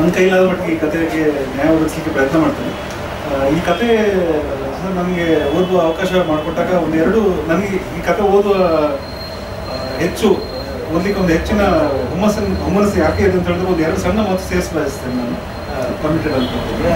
ಕೈಲಾದ ಮಟ್ಟಿಗೆ ಈ ಕಥೆಗೆ ನ್ಯಾಯ ಒದಗಿಸಲಿಕ್ಕೆ ಪ್ರಯತ್ನ ಮಾಡ್ತೇನೆ ಆ, ಈ ಕತೆ ನನಗೆ ಓದುವ ಅವಕಾಶ ಮಾಡಿಕೊಟ್ಟಾಗ ಒಂದೆರಡು ನನಗೆ ಈ ಕತೆ ಓದುವ ಆ, ಹೆಚ್ಚು ಓದಲಿಕ್ಕೆ ಒಂದು ಹೆಚ್ಚಿನ ಹುಮ್ಮಸ್ಸನ್ನು ಹುಮ್ಮಸ್ಸು ಯಾಕೆ ಇದೆ ಅಂತ ಹೇಳಿದ್ರೆ ಒಂದು ಎರಡು ಸಣ್ಣ ಮಾತು ಸೇರಿಸ ಬಯಸ್ತೇನೆ ನಾನು ಕಮಿಟೆಡ್ ಅಂತ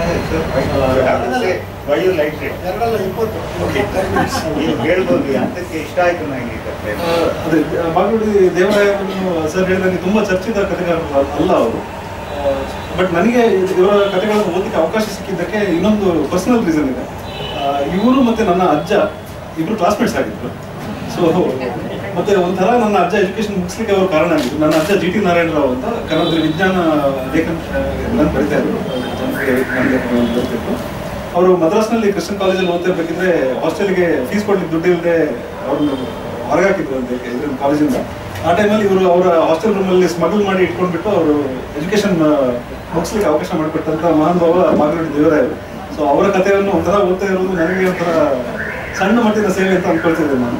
ವೈ ಯು ಲೈಕ್ ಇಟ್ ಎರಡಲ್ಲ ಇಪ್ಪತ್ತು Okay. ನೀವು ಹೇಳ್ಬೋದು ಅಂತಕ್ಕೆ ಇಷ್ಟ ಆಯ್ತು ನನಗೆ ಈ ಕಥೆ ಆ, ಅದೇ ಆ, ಬಾಗಲುಡಿ ದೇವರಾಯವನ್ನು ಸರ್ ಹೇಳಿದಂಗೆ ತುಂಬಾ ಚರ್ಚಿತ ಕಥೆಗಾರರು ಅಲ್ಲ ಅವರು ಬಟ್ ನನಗೆ ಇವರ ಕಥೆಗಳನ್ನು ಓದಲಿಕ್ಕೆ ಅವಕಾಶ ಸಿಕ್ಕಿದ್ದಕ್ಕೆ ಇನ್ನೊಂದು ಪರ್ಸನಲ್ ರೀಸನ್ ಇದೆ ಇವರು ಮತ್ತೆ ನನ್ನ ಅಜ್ಜ ಇಬ್ರು ಕ್ಲಾಸ್ಮೇಟ್ಸ್ ಆಗಿದ್ರು ಸೊ ಮತ್ತೆ ಒಂಥರ ನನ್ನ ಅಜ್ಜ ಎಜುಕೇಶನ್ ಮುಗಿಸ್ಲಿಕ್ಕೆ ಅವರು ಕಾರಣ ಆಗಿದ್ರು ನನ್ನ ಅಜ್ಜ ಜಿ ಟಿ ನಾರಾಯಣರಾವ್ ಅಂತ ಕನ್ನಡದಲ್ಲಿ ವಿಜ್ಞಾನ ಲೇಖನ ನಾನು ಬರಿತಾ ಇದ್ರು ಜನರಿಗೆ ವಿಜ್ಞಾನ ಲೇಖನಗಳನ್ನು ಬರಿತಿದ್ರು ಅವರು ಮದ್ರಾಸ್ನಲ್ಲಿ ಕ್ರಿಶ್ಚಿಯನ್ ಕಾಲೇಜಲ್ಲಿ ಓದ್ತಿರ್ಬೇಕಿದ್ರೆ ಹಾಸ್ಟೆಲ್ಗೆ ಫೀಸ್ ಕೊಡ್ಲಿಕ್ಕೆ ದುಡ್ಡು ಇಲ್ಲದೆ ಅವ್ರನ್ನ ಹೊರಗಾಕಿದ್ರು ಅಂತ ಇದ್ರಿಂದ ಕಾಲೇಜಿಂದ ಆ ಟೈಮಲ್ಲಿ ಇವರು ಅವರ ಹಾಸ್ಟೆಲ್ ರೂಮಲ್ಲಿ ಸ್ಮಗಲ್ ಮಾಡಿ ಇಟ್ಕೊಂಡ್ಬಿಟ್ಟು ಅವರು ಎಜುಕೇಶನ್ ಮುಗಿಸ್ಲಿಕ್ಕೆ ಅವಕಾಶ ಮಾಡಿಕೊಟ್ಟಂತ ಮಹಾನ್ ಭಾವ ಮಾಗನಹಳ್ಳಿ ದೇವರಾಯರು ಸೊ ಅವರ ಕಥೆಯನ್ನು ಒಂಥರ ಓದ್ತಾ ಇರೋದು ನನಗೆ ಒಂಥರ ಸಣ್ಣ ಮಟ್ಟಿನ ಸೇವೆ ಅಂತ ಅನ್ಕೊಳ್ತಿದ್ದೆ ನಾನು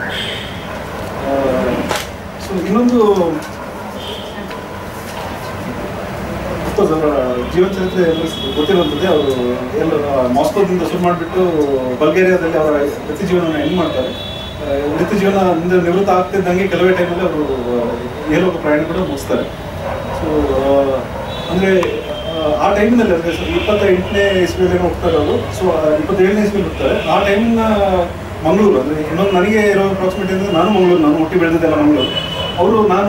ಸೊ ಇನ್ನೊಂದು ಅಫ್ಕೋರ್ಸ್ ಅವರ ಜೀವನ ಚರಿತ್ರೆ ಎಲ್ಲರಿಗೂ ಗೊತ್ತಿರುವಂಥದ್ದೇ ಅವರು ಎಲ್ಲ ಮಾಸ್ಕೋದಿಂದ ಶುರು ಮಾಡಿಬಿಟ್ಟು ಬಲ್ಗೇರಿಯಾದಲ್ಲಿ ಅವರ ವೃತ್ತಿ ಜೀವನವನ್ನು ಎಂಡ್ ಮಾಡ್ತಾರೆ ಆ, ವೃತ್ತಿ ಜೀವನ ಮುಂದೆ ನಿವೃತ್ತ ಆಗ್ತಿದ್ದಂಗೆ ಕೆಲವೇ ಟೈಮಲ್ಲಿ ಅವರು ಏಲೋಕ ಪ್ರಯಾಣ ಕೂಡ ಮುಗಿಸ್ತಾರೆ ಸೊ ಅಂದರೆ ಆ ಟೈಮಿನಲ್ಲಿ ಅಂದರೆ ಇಪ್ಪತ್ತ ಎಂಟನೇ ಇಸ್ವಿಯಲ್ಲಿ ಹೋಗ್ತಾರೆ ಅವರು ಸೊ ಇಪ್ಪತ್ತೇಳನೇ ಇಸ್ವಿಯಲ್ಲಿ ಹೋಗ್ತಾರೆ ಆ ಟೈಮಿನ ಮಂಗಳೂರು ಅಂದರೆ ಇನ್ನೊಂದು ನನಗೆ ಇರೋ ಅಪ್ರಾಕ್ಸಿಮೇಟ್ ಅಂದರೆ ನಾನು ಮಂಗಳೂರು ನಾನು ಹುಟ್ಟಿ ಬೆಳೆದಿದ್ದೆಲ್ಲ ಮಂಗಳೂರು ಅವರು ನಾನು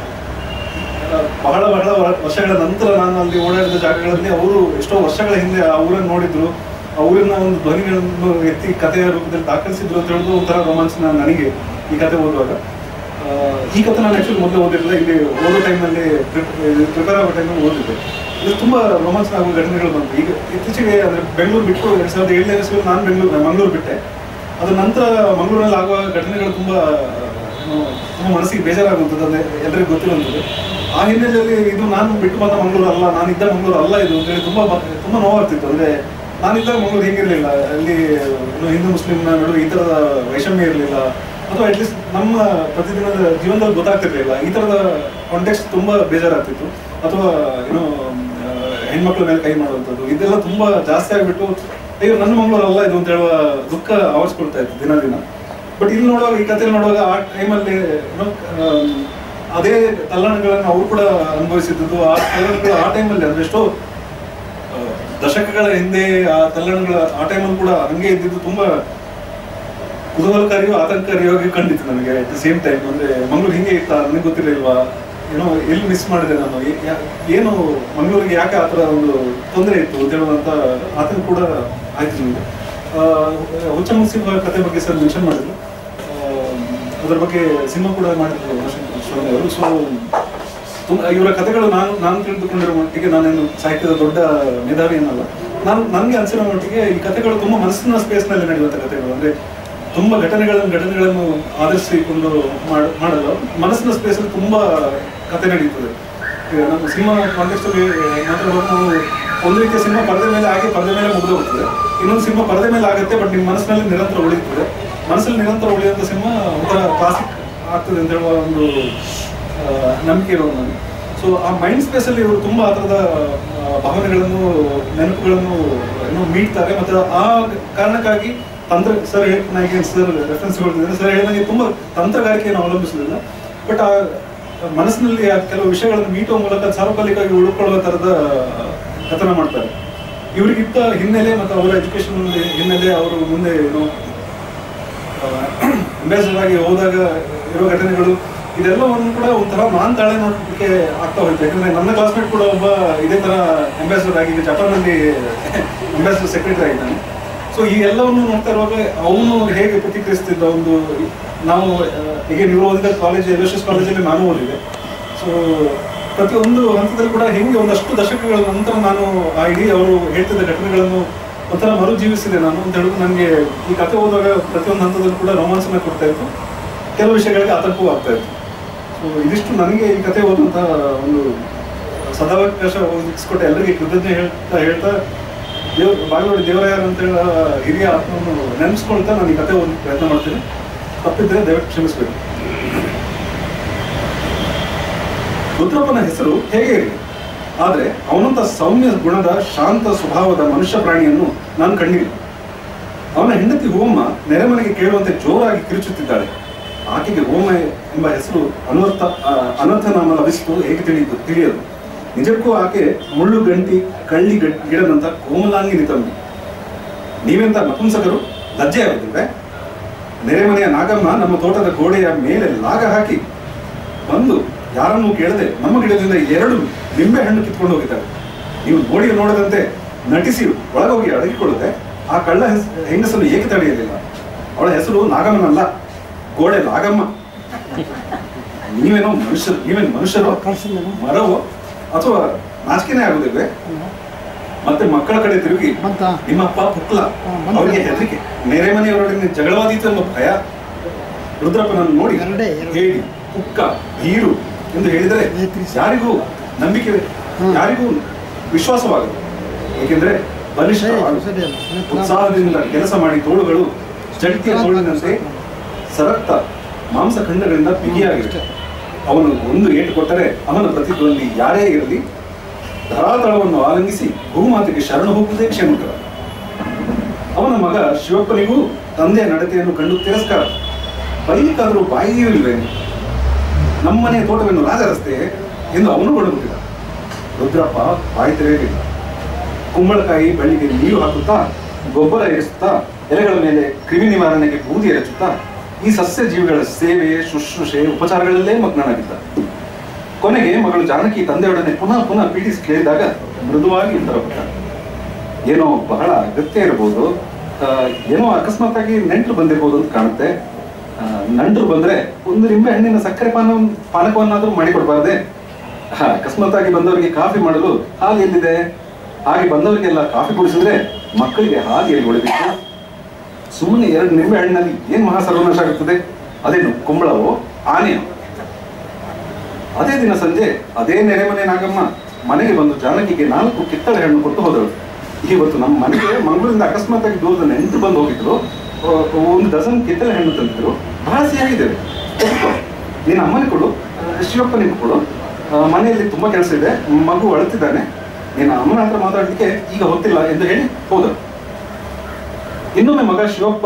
ಬಹಳ ಬಹಳ ವರ್ಷಗಳ ನಂತರ ನಾನು ಅಲ್ಲಿ ಓಡಾಡಿದ ಜಾಗಗಳಲ್ಲಿ ಅವರು ಎಷ್ಟೋ ವರ್ಷಗಳ ಹಿಂದೆ ಆ ಊರನ್ನು ನೋಡಿದ್ರು ಆ ಊರಿನ ಒಂದು ಧ್ವನಿಗಳನ್ನು ಎತ್ತಿ ಕಥೆಯ ರೂಪದಲ್ಲಿ ದಾಖಲಿಸಿದ್ರು ಅಂತ ಹೇಳೋದು ಒಂಥರ ರೋಮಾಂಚನ ನನಗೆ ಈ ಕತೆ ಓದುವಾಗ ಆ, ಈ ಕಥೆ ನಾನು ಆ್ಯಕ್ಚುಲಿ ಮೊದಲು ಓದಿರಲಿಲ್ಲ ಇಲ್ಲಿ ಓದೋ ಟೈಮಲ್ಲಿ ಪ್ರಿಪೇರ್ ಆಗೋ ಟೈಮಲ್ಲಿ ಓದಿದ್ದೆ ಇದು ತುಂಬ ರೋಮಾಂಚನ ಆಗುವ ಘಟನೆಗಳು ಬಂತು ಈಗ ಇತ್ತೀಚೆಗೆ ಅಂದರೆ ಬೆಂಗಳೂರು ಬಿಟ್ಟು ಎರಡು ಸಾವಿರದ ಏಳನೇ ಇಸ್ವಿಯಲ್ಲಿ ನಾನು ಬೆಂಗಳೂರು ಮಂಗಳೂರು ಬಿಟ್ಟೆ ಅದ್ರ ನಂತರ ಮಂಗಳೂರಲ್ಲಿ ಆಗುವ ಘಟನೆಗಳು ತುಂಬ ಏನು, ತುಂಬ ಮನಸ್ಸಿಗೆ ಬೇಜಾರಾಗುವಂಥದ್ದು ಅಂದರೆ ಎಲ್ಲರಿಗೂ ಗೊತ್ತಿರುವಂಥದ್ದು ಆ ಹಿನ್ನೆಲೆಯಲ್ಲಿ ಇದು ನಾನು ಬಿಟ್ಟು ಬಂದ ಮಂಗಳೂರು ಅಲ್ಲ ನಾನಿದ್ದ ಮಂಗಳೂರು ಅಲ್ಲ ಇದು ಅಂತೇಳಿ ತುಂಬ ಬ- ತುಂಬ ನೋವಾಗ್ತಿತ್ತು ಅಂದರೆ ನಾನಿದ್ದಾಗ ಮಂಗಳೂರು ಹೇಗಿರಲಿಲ್ಲ ಅಲ್ಲಿ ಏನು ಹಿಂದೂ ಮುಸ್ಲಿಮ್ನ ನಡುವೆ ಈ ಥರದ ವೈಷಮ್ಯ ಇರಲಿಲ್ಲ ಅಥವಾ ಅಟ್ಲೀಸ್ಟ್ ನಮ್ಮ ಪ್ರತಿದಿನದ ಜೀವನದಲ್ಲಿ ಗೊತ್ತಾಗ್ತಿರ್ಲಿಲ್ಲ ಈ ಥರದ ಕಾಂಟೆಕ್ಸ್ಟ್ ತುಂಬ ಬೇಜಾರಾಗ್ತಿತ್ತು ಅಥವಾ ಏನು ಆ, ಹೆಣ್ಮಕ್ಳ ಮೇಲೆ ಕೈ ಮಾಡುವಂಥದ್ದು ಇದೆಲ್ಲ ತುಂಬ ಜಾಸ್ತಿ ಆಗಿಬಿಟ್ಟು ಅಯ್ಯೋ ನನ್ನ ಮಂಗಳೂರು ಅಲ್ಲ ಇದು ಅಂತ ಹೇಳುವ ದುಃಖ ಆವರಿಸ್ಕೊಳ್ತಾ ಇತ್ತು ದಿನ ದಿನ ಬಟ್ ಇಲ್ಲಿ ನೋಡುವಾಗ ಈ ಕಥೆ ನೋಡುವಾಗ ಆ ಟೈಮಲ್ಲಿ ಏನೋ ಆಮ್, ಅದೇ ತಲ್ಲಣಗಳನ್ನು ಅವ್ರು ಕೂಡ ಅನುಭವಿಸಿದ್ದು ಆ ತಲ್ಲಣಗಳು ಆ ಟೈಮಲ್ಲಿ ಅಂದ್ರೆ ಎಷ್ಟೋ ಆ, ದಶಕಗಳ ಹಿಂದೆ ಆ ತಲ್ಲಣಗಳ ಆ ಟೈಮಲ್ಲಿ ಕೂಡ ಹಂಗೆ ಇದ್ದಿದ್ದು ತುಂಬಾ ಕುತೂಹಲಕಾರಿಯೋ ಆತಂಕಕಾರಿಯೋ ಆಗಿ ಕಂಡಿತ್ತು ನನಗೆ ಅಟ್ ದ ಸೇಮ್ ಟೈಮ್ ಅಂದ್ರೆ ಮಂಗಳೂರು ಹಿಂಗೆ ಇತ್ತ ನನಗೆ ಗೊತ್ತಿರಲಿಲ್ವಾ ಏನೋ ಎಲ್ಲಿ ಮಿಸ್ ಮಾಡಿದೆ ನಾನು ಏ- ಯಾ- ಏನು ಮಂಗಳೂರಿಗೆ ಯಾಕೆ ಆ ಥರ ಒಂದು ತೊಂದರೆ ಇತ್ತು ಅಂತ ಹೇಳುವಂತ ಆತಂಕ ಕೂಡ ಆಯ್ತು ನನಗೆ ಆ, ಹುಚ್ಚ ಮುಗಿಸಿರುವ ಕತೆ ಬಗ್ಗೆ ಸರ್ ಮೆನ್ಷನ್ ಮಾಡಿದ್ರು ಆ, ಅದರ ಬಗ್ಗೆ ಸಿನಿಮಾ ಕೂಡ ಮಾಡಿದ್ರು ಶಿವಣ್ಣ ಅವರು ಸೊ ತುಂಬ ಇವರ ಕಥೆಗಳು ನಾನು ನಾನು ತಿಳಿದುಕೊಂಡಿರೋ ಮಟ್ಟಿಗೆ ನಾನೇನು ಸಾಹಿತ್ಯದ ದೊಡ್ಡ ಮೇಧಾವಿ ಏನಲ್ಲ ನಾನು ನನಗೆ ಅನಿಸಿರೋ ಮಟ್ಟಿಗೆ ಈ ಕಥೆಗಳು ತುಂಬ ಮನಸ್ಸಿನ ಸ್ಪೇಸ್ನಲ್ಲಿ ನಡೆಯುವಂಥ ಕಥೆಗಳು ಅಂದರೆ ತುಂಬ ಘಟನೆಗಳನ್ನು ಘಟನೆಗಳನ್ನು ಆಧರಿಸಿಕೊಂಡು ಮಾಡ ಮಾಡಲ್ಲ ಮನಸ್ಸಿನ ಸ್ಪೇಸಲ್ಲಿ ತುಂಬ ಕಥೆ ನಡೆಯುತ್ತದೆ ಈಗ ನಮ್ಮ ಸಿನಿಮಾ ಕಾಂಟೆಕ್ಸ್ಟಲ್ಲಿ ಮಾತಾಡುವಾಗ ನಾವು ಒಂದು ರೀತಿಯ ಸಿನಿಮಾ ಪರದೆ ಮೇಲೆ ಆಗಿ ಪರದೆ ಮೇಲೆ ಮುಗಿದು ಹೋಗ್ತದೆ ಇನ್ನೊಂದು ಸಿನಿಮಾ ಪರದೆ ಮೇಲೆ ಆಗುತ್ತೆ ಬಟ್ ನಿಮ್ಮ ಮನಸ್ಸಿನಲ್ಲಿ ನಿರಂತರ ಉಳಿಯುತ್ತದೆ ಮನಸ್ಸಲ್ಲಿ ನಿರಂತರ ಉಳಿಯುವಂಥ ಸಿನಿಮಾ ಒಂಥರ ಕ್ಲಾಸಿಕ್ ಆಗ್ತದೆ ಅಂತ ಹೇಳುವ ಒಂದು ಆ, ನಂಬಿಕೆ ಇರೋದು ನನಗೆ ಸೊ ಆ ಮೈಂಡ್ ಸ್ಪೇಸಲ್ಲಿ ಇವರು ತುಂಬ ಆ ಥರದ ಆ, ಭಾವನೆಗಳನ್ನು ನೆನಪುಗಳನ್ನು ಏನೋ ಮೀಡ್ತಾರೆ ಮತ್ತು ಆ ಕಾರಣಕ್ಕಾಗಿ ತಂತ್ರ ಸರ್ ನನಗೆ ಸರ್ ರೆಫರೆನ್ಸ್ ಕೊಡ್ತಿದ್ದಾರೆ ಸರ್ ಹೇಳಿದಂಗೆ ತುಂಬ ತಂತ್ರಗಾರಿಕೆಯನ್ನು ಅವಲಂಬಿಸೋದಿಲ್ಲ ಬಟ್ ಆ ಮನಸ್ಸಿನಲ್ಲಿ ಆ ಕೆಲವು ವಿಷಯಗಳನ್ನು ಮೀಟುವ ಮೂಲಕ ಸಾರ್ವಕಾಲಿಕವಾಗಿ ಉಳ್ಕೊಳ್ಳುವ ಥರದ ಕಥನ ಮಾಡ್ತಾರೆ ಇವರಿಗಿದ್ದ ಹಿನ್ನೆಲೆ ಮತ್ತು ಅವರ ಎಜುಕೇಶನ್ ಹಿನ್ನೆಲೆ ಅವರು ಮುಂದೆ ಏನು ಅಂಬಾಸಿಡರ್ ಆಗಿ ಹೋದಾಗ ಇರೋ ಘಟನೆಗಳು ಇದೆಲ್ಲವನ್ನು ಕೂಡ ಒಂಥರ ನಾನ್ ತಾಳೆ ನೋಡಲಿಕ್ಕೆ ಆಗ್ತಾ ಹೋಯ್ತು ಯಾಕಂದ್ರೆ ನನ್ನ ಕ್ಲಾಸ್ಮೇಟ್ ಕೂಡ ಒಬ್ಬ ಇದೇ ತರ ಅಂಬಾಸಿಡರ್ ಆಗಿ ಈಗ ಜಪಾನಲ್ಲಿ ಅಂಬಾಸಿಡರ್ ಸೆಕ್ರೆಟರಿ ಆಗಿದ್ದಾನೆ ಸೊ ಈ ಎಲ್ಲವನ್ನು ನೋಡ್ತಾ ಇರುವಾಗ ಅವನು ಹೇಗೆ ಪ್ರತಿಕ್ರಿಯಿಸ್ತಿದ್ದ ಒಂದು ನಾವು ಆ, ಈಗ ನೀವು ಓದಿದ ಕಾಲೇಜ್ ಎಸ್ ಕಾಲೇಜಲ್ಲಿ ನಾನು ಓದಿದೆ ಸೊ ಪ್ರತಿಯೊಂದು ಹಂತದಲ್ಲಿ ಕೂಡ ಹೆಂಗೆ ಒಂದಷ್ಟು ದಶಕಗಳ ನಂತರ ನಾನು ಆ ಇಡೀ ಅವರು ಹೇಳ್ತಿದ್ದ ಘಟನೆಗಳನ್ನು ಒಂಥರ ಮರುಜೀವಿಸಿದೆ ನಾನು ಅಂತ ಹೇಳಿದ್ರೆ ನನಗೆ ಈ ಕಥೆ ಓದುವಾಗ ಪ್ರತಿಯೊಂದು ಹಂತದಲ್ಲೂ ಕೂಡ ರೋಮಾಂಚನ ಕೊಡ್ತಾ ಇತ್ತು ಕೆಲವು ವಿಷಯಗಳಿಗೆ ಆತಂಕವೂ ಆಗ್ತಾ ಇತ್ತು ಸೊ ಇದಿಷ್ಟು ನನಗೆ ಈ ಕಥೆ ಓದುವಂಥ ಒಂದು ಸದಾವಕಾಶ ಒದಗಿಸ್ಕೊಟ್ಟ ಎಲ್ಲರಿಗೆ ಕೃತಜ್ಞೆ ಹೇಳ್ತಾ ಹೇಳ್ತಾ ದೇವ್ ಬಾಗಲೋಡಿ ದೇವರಾಯರ್ ಅಂತ ಹೇಳೋ ಹಿರಿಯ ಆತ್ಮವನ್ನು ನೆನೆಸ್ಕೊಳ್ತಾ ನಾನು ಈ ಕಥೆ ಓದಲಿಕ್ಕೆ ಪ್ರಯತ್ನ ಮಾಡ್ತೀನಿ ತಪ್ಪಿದ್ರೆ ದಯವಿಟ್ಟು ಕ್ಷಮಿಸಬೇಕು ರುದ್ರಪ್ಪನ ಹೆಸರು ಹೇಗೆ ಇರಲಿ ಆದ್ರೆ ಅವನಂತ ಸೌಮ್ಯ ಗುಣದ ಶಾಂತ ಸ್ವಭಾವದ ಮನುಷ್ಯ ಪ್ರಾಣಿಯನ್ನು ನಾನು ಕಂಡಿಲ್ಲ ಅವನ ಹೆಂಡತಿ ಹೋಮ ನೆರೆಮನೆಗೆ ಕೇಳುವಂತೆ ಜೋರಾಗಿ ಕಿರುಚುತ್ತಿದ್ದಾಳೆ ಆಕೆಗೆ ಹೋಮ ಎಂಬ ಹೆಸರು ಅನರ್ಥ ಆ, ಅನರ್ಥ ನಾಮ ಲಭಿಸಿತು ಹೇಗೆ ತಿಳಿಯುದು ತಿಳಿಯದು ನಿಜಕ್ಕೂ ಆಕೆ ಮುಳ್ಳು ಗಂಟಿ ಕಳ್ಳಿ ಗಡ್- ಗಿಡದಂತ ಕೋಮಲಾಂಗಿನಿ ತಂಬಿ ನೀವೆಂತ ನಪುಂಸಕರು ಲಜ್ಜೆ ಆಗುತ್ತಿವೆ ನೆರೆಮನೆಯ ನಾಗಮ್ಮ ನಮ್ಮ ತೋಟದ ಗೋಡೆಯ ಮೇಲೆ ಲಾಗ ಹಾಕಿ ಬಂದು ಯಾರನ್ನೂ ಕೇಳದೆ ನಮ್ಮ ಗಿಡದಿಂದ ಎರಡು ನಿಂಬೆ ಹಣ್ಣು ಕಿತ್ಕೊಂಡು ಹೋಗಿದ್ದಾರೆ ನೀವು ನೋಡಿ ನೋಡದಂತೆ ನಟಿಸಿ ಒಳಗೋಗಿ ಅಡಗಿಕೊಳ್ಳದೆ ಆ ಕಳ್ಳ ಹೆಸ್- ಹೆಂಗಸನ್ನು ಏಕೆ ತಡೆಯಲಿಲ್ಲ ಅವಳ ಹೆಸರು ನಾಗಮ್ಮನಲ್ಲ ಗೋಡೆ ಲಾಗಮ್ಮ ನೀವೇನೋ ಮನುಷ್ಯರು ನೀವೇನು ಮನುಷ್ಯರು ಮರವೋ ಅಥವಾ ನಾಚಿಕೆನೇ ಆಗುದಿಲ್ವೇ ಮತ್ತೆ ಮಕ್ಕಳ ಕಡೆ ತಿರುಗಿ ಬಂತ ನಿಮ್ಮ ಅಪ್ಪ ಪುಕ್ಲ ಹಾ, ಬಂತು. ಅವರಿಗೆ ಹೆದರಿಕೆ ನೆರೆ ಮನೆಯವರೊಡನೆ ಜಗಳವಾದೀತು ಎಂಬ ಭಯ ರುದ್ರಪ್ಪನನ್ನು ನೋಡಿ ಎರಡೇ, ಎರಡು. ಹೇಳಿ ಕುಕ್ಕ ಹೀರು ಎಂದು ಹೇಳಿದರೆ ಏತ್ರಿಸಿ. ಯಾರಿಗೂ ನಂಬಿಕೆ ಹ್ಮ್. ಯಾರಿಗೂ ವಿಶ್ವಾಸವಾಗದು ಏಕೆಂದ್ರೆ ಬಲಿಷ್ಠ ಸರಿ, ಆಳು. ಸರಿ ಅಲ್ಲ. ಉತ್ಸಾಹದಿಂದ ಕೆಲಸ ಮಾಡಿ ತೋಳುಗಳು ಜಡ್ತಿಯ ತೋಳಿನಂತೆ ಸರಕ್ತ ಮಾಂಸಖಂಡಗಳಿಂದ ಬಿಗಿಯಾಗಿವೆ ಅವನು ಒಂದು ಏಟು ಕೊಟ್ಟರೆ ಅವನ ಪ್ರತಿದ್ವಂದಿ ಯಾರೇ ಇರಲಿ ಧರಾತಳವನ್ನು ಆಲಂಗಿಸಿ ಭೂಮಾತೆಗೆ ಶರಣು ಹೋಗುವುದೇ ಕ್ಷೇಮಕರ ಅವನ ಮಗ ಶಿವಪ್ಪನಿಗೂ ತಂದೆಯ ನಡತೆಯನ್ನು ಕಂಡು ತಿರಸ್ಕಾರ ಬೈಲಿಕ್ಕಾದರೂ ಬಾಯಿಯೂ ಇಲ್ವೇನು ನಮ್ಮನೆ ತೋಟವನ್ನು ರಾಜರಸ್ತೆ ಎಂದು ಅವನು ಹೊಡೆದುಬಿಟ್ಟಿದ ರುದ್ರಪ್ಪ ಬಾಯಿ ತೆರೆಯಲಿಲ್ಲ ಕುಂಬಳಕಾಯಿ ಬಳ್ಳಿಗೆ ನೀರು ಹಾಕುತ್ತಾ ಗೊಬ್ಬರ ಏರಿಸುತ್ತಾ ಎಲೆಗಳ ಮೇಲೆ ಕ್ರಿಮಿ ನಿವಾರಣೆಗೆ ಬೂದಿ ಎರಚುತ್ತಾ ಈ ಸಸ್ಯ ಜೀವಿಗಳ ಸೇವೆ ಶುಶ್ರೂಷೆ ಉಪಚಾರಗಳಲ್ಲೇ ಮಗ್ನನಾಗಿದ್ದ ಕೊನೆಗೆ ಮಗಳು ಜಾನಕಿ ತಂದೆಯೊಡನೆ ಪುನಃ ಪುನಃ ಪೀಡಿಸಿ ಕೇಳಿದಾಗ ಮೃದುವಾಗಿ ಉತ್ತರಪಟ್ಟ ಏನೋ ಬಹಳ ಅಗತ್ಯ ಇರಬಹುದು ಆ, ಏನೋ ಅಕಸ್ಮಾತ್ತಾಗಿ ನೆಂಟರು ಬಂದಿರ್ಬೋದು ಅಂತ ಕಾಣುತ್ತೆ ಆ, ನಂಟರು ಬಂದ್ರೆ ಒಂದು ನಿಂಬೆ ಹಣ್ಣಿನ ಸಕ್ಕರೆ ಪಾನ ಪಾನಕವನ್ನಾದ್ರೂ ಮಾಡಿಕೊಡ್ಬಾರ್ದೆ ಆ, ಅಕಸ್ಮಾತ್ತಾಗಿ ಬಂದವರಿಗೆ ಕಾಫಿ ಮಾಡಲು ಹಾಲು ಎಲ್ಲಿದೆ ಹಾಗೆ ಬಂದವರಿಗೆಲ್ಲ ಕಾಫಿ ಕುಡಿಸಿದ್ರೆ ಮಕ್ಕಳಿಗೆ ಹಾಲು ಎಲ್ಲಿ ಹೊಡಿಬೇಕು ಸುಮ್ಮನೆ ಎರಡು ನಿಂಬೆ ಹಣ್ಣಿನಲ್ಲಿ ಏನ್ ಮಹಾ ಸರ್ವನಾಶ ಆಗುತ್ತದೆ ಅದೇನು ಕುಂಬಳವೋ ಆನೆಯೋ ಅದೇ ದಿನ ಸಂಜೆ ಅದೇ ನೆರೆಮನೆ ನಾಗಮ್ಮ ಮನೆಗೆ ಬಂದು ಜಾನಕಿಗೆ ನಾಲ್ಕು ಕಿತ್ತಳೆ ಹಣ್ಣು ಕೊಟ್ಟು ಹೋದಳು ಇವತ್ತು ನಮ್ಮ ಮನೆಗೆ ಮಂಗಳೂರಿಂದ ಅಕಸ್ಮಾತ್ ಆಗಿ ದೂರದ ನೆಂಟರು ಬಂದು ಹೋಗಿದ್ರು ಆ, ಒಂದು ಡಜನ್ ಕಿತ್ತಳೆ ಹಣ್ಣು ತಂದಿದ್ರು ಬಹಳ ಸಿಹಿಯಾಗಿದ್ದೇವೆ ತೆಗೆದುಕೋ. ನೀನು ಅಮ್ಮನಿಗೆ ಕೊಡು ಆ, ಶಿವಪ್ಪನಿಗೆ ಕೊಡು ಆ, ಮನೆಯಲ್ಲಿ ತುಂಬಾ ಕೆಲಸ ಇದೆ ಮಗು ಅಳುತ್ತಿದ್ದಾನೆ ನೀನು ಅಮ್ಮನ ಹತ್ರ ಮಾತಾಡ್ಲಿಕ್ಕೆ ಈಗ ಹೊತ್ತಿಲ್ಲ ಎಂದು ಹೇಳಿ ಹೋದರು ಇನ್ನೊಮ್ಮೆ ಮಗ ಶಿವಪ್ಪ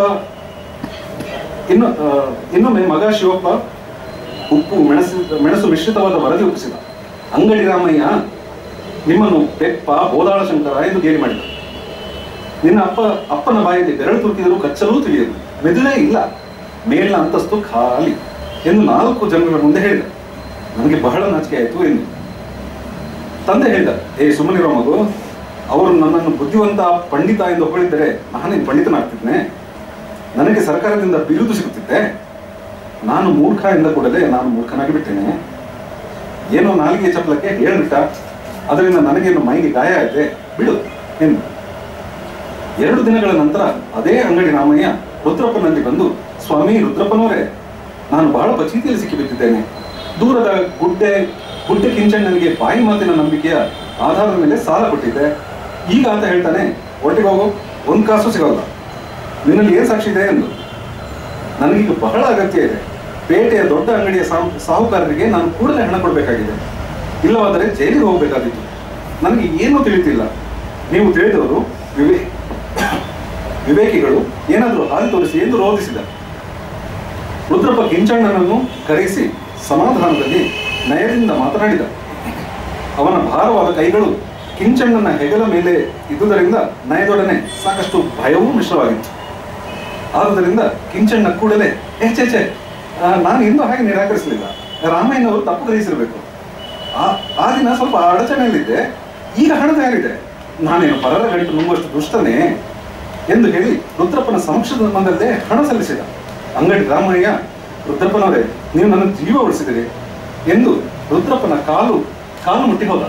ಇನ್ನು ಆ, ಇನ್ನೊಮ್ಮೆ ಮಗ ಶಿವಪ್ಪ ಉಪ್ಪು ಮೆಣಸು ಮೆಣಸು ಮಿಶ್ರಿತವಾದ ವರದಿ ಒಪ್ಪಿಸಿದ ಅಂಗಡಿ ರಾಮಯ್ಯ ನಿಮ್ಮನ್ನು ಬೆಪ್ಪ ಬೋದಾಳ ಶಂಕರ ಎಂದು ಗೇಲಿ ಮಾಡಿದ ನಿನ್ನ ಅಪ್ಪ ಅಪ್ಪನ ಬಾಯಲ್ಲಿ ಬೆರಳು ತುರುಕಿದರೂ ಕಚ್ಚಲೂ ತಿಳಿಯದು ಮೆದುಳೇ ಇಲ್ಲ ಮೇಲಿನ ಅಂತಸ್ತು ಖಾಲಿ ಎಂದು ನಾಲ್ಕು ಜನರ ಮುಂದೆ ಹೇಳಿದ ನನಗೆ ಬಹಳ ನಾಚಿಕೆ ಆಯಿತು ಎಂದು ತಂದೆ ಹೇಳಿದ ಏ ಸುಮ್ಮನಿರೋ ಮಗು ಅವರು ನನ್ನನ್ನು ಬುದ್ಧಿವಂತ ಪಂಡಿತ ಎಂದು ಹೊಗಳಿದ್ದರೆ ನಾನೇನು ಪಂಡಿತನಾಗ್ತಿದ್ನೆ ನನಗೆ ಸರ್ಕಾರದಿಂದ ಬಿರುದು ಸಿಗುತ್ತಿದ್ದೆ ನಾನು ಮೂರ್ಖ ಎಂದ ಕೂಡಲೇ ನಾನು ಮೂರ್ಖನಾಗಿ ಬಿಟ್ಟೇನೆ ಏನೋ ನಾಲಿಗೆ ಚಪ್ಪಲಕ್ಕೆ ಹೇಳ್ಬಿಟ್ಟ ಅದರಿಂದ ನನಗೇನು ಮೈಗೆ ಗಾಯ ಆಯ್ತೆ ಬಿಡು ಎಂದು ಎರಡು ದಿನಗಳ ನಂತರ ಅದೇ ಅಂಗಡಿ ರಾಮಯ್ಯ ರುದ್ರಪ್ಪನಲ್ಲಿ ಬಂದು ಸ್ವಾಮಿ ರುದ್ರಪ್ಪನವರೇ ನಾನು ಬಹಳ ಪಚೀತಿಯಲ್ಲಿ ಸಿಕ್ಕಿಬಿದ್ದಿದ್ದೇನೆ ದೂರದ ಗುಡ್ಡೆ ಗುಡ್ಡೆ ಕಿಂಚಣ್ಣನಿಗೆ ಬಾಯಿ ಮಾತಿನ ನಂಬಿಕೆಯ ಆಧಾರದ ಮೇಲೆ ಸಾಲ ಕೊಟ್ಟಿದ್ದೆ ಈಗ ಆತ ಹೇಳ್ತಾನೆ ಒಟ್ಟಿಗೆ ಹೋಗು ಒಂದು ಕಾಸು ಸಿಗೋಲ್ಲ ನಿನ್ನಲ್ಲಿ ಏನ್ ಸಾಕ್ಷಿ ಇದೆ ಎಂದು ನನಗೀಗ ಬಹಳ ಅಗತ್ಯ ಇದೆ ಪೇಟೆಯ ದೊಡ್ಡ ಅಂಗಡಿಯ ಸಾಹು- ಸಾಹುಕಾರರಿಗೆ ನಾನು ಕೂಡಲೇ ಹಣ ಕೊಡಬೇಕಾಗಿದೆ ಇಲ್ಲವಾದರೆ ಜೈಲಿಗೆ ಹೋಗಬೇಕಾಗಿತ್ತು ನನಗೆ ಏನೂ ತಿಳಿತಿಲ್ಲ ನೀವು ತಿಳಿದವರು ವಿವೇ ವಿವೇಕಿಗಳು ಏನಾದರೂ ಹಾಲು ತೋರಿಸಿ ಎಂದು ರೋಧಿಸಿದ ರುದ್ರಪ್ಪ ಕಿಂಚಣ್ಣನನ್ನು ಕರೆಯಿಸಿ ಸಮಾಧಾನದಲ್ಲಿ ನಯದಿಂದ ಮಾತನಾಡಿದ ಅವನ ಭಾರವಾದ ಕೈಗಳು ಕಿಂಚಣ್ಣನ ಹೆಗಲ ಮೇಲೆ ಇದ್ದುದರಿಂದ ನಯದೊಡನೆ ಸಾಕಷ್ಟು ಭಯವೂ ಮಿಶ್ರವಾಗಿತ್ತು ಆದುದರಿಂದ ಕಿಂಚಣ್ಣ ಕೂಡಲೇ ಹೆಚ್ಚೆ ಛೆ ನಾನು ಇಂದು ಹಾಗೆ ನಿರಾಕರಿಸಲಿಲ್ಲ ರಾಮಯ್ಯನವರು ತಪ್ಪು ಗ್ರಹಿಸಿರಬೇಕು ಆ ಆ ದಿನ ಸ್ವಲ್ಪ ಅಡಚಣೆಯಲ್ಲಿದ್ದೆ ಈಗ ಹಣ ತಯಾರಿದೆ ನಾನೇನು ಪರರ ಗಂಟು ನುಂಗುವಷ್ಟು ದುಷ್ಟನೇ ಎಂದು ಹೇಳಿ ರುದ್ರಪ್ಪನ ಸಮಕ್ಷದ ಮುಂದಲ್ಲೇ ಹಣ ಸಲ್ಲಿಸಿದ ಅಂಗಡಿ ರಾಮಯ್ಯ ರುದ್ರಪ್ಪನವರೇ ನೀವು ನನ್ನ ಜೀವ ಉಳಿಸಿದಿರಿ ಎಂದು ರುದ್ರಪ್ಪನ ಕಾಲು ಕಾಲು ಮುಟ್ಟಿ ಹೋದ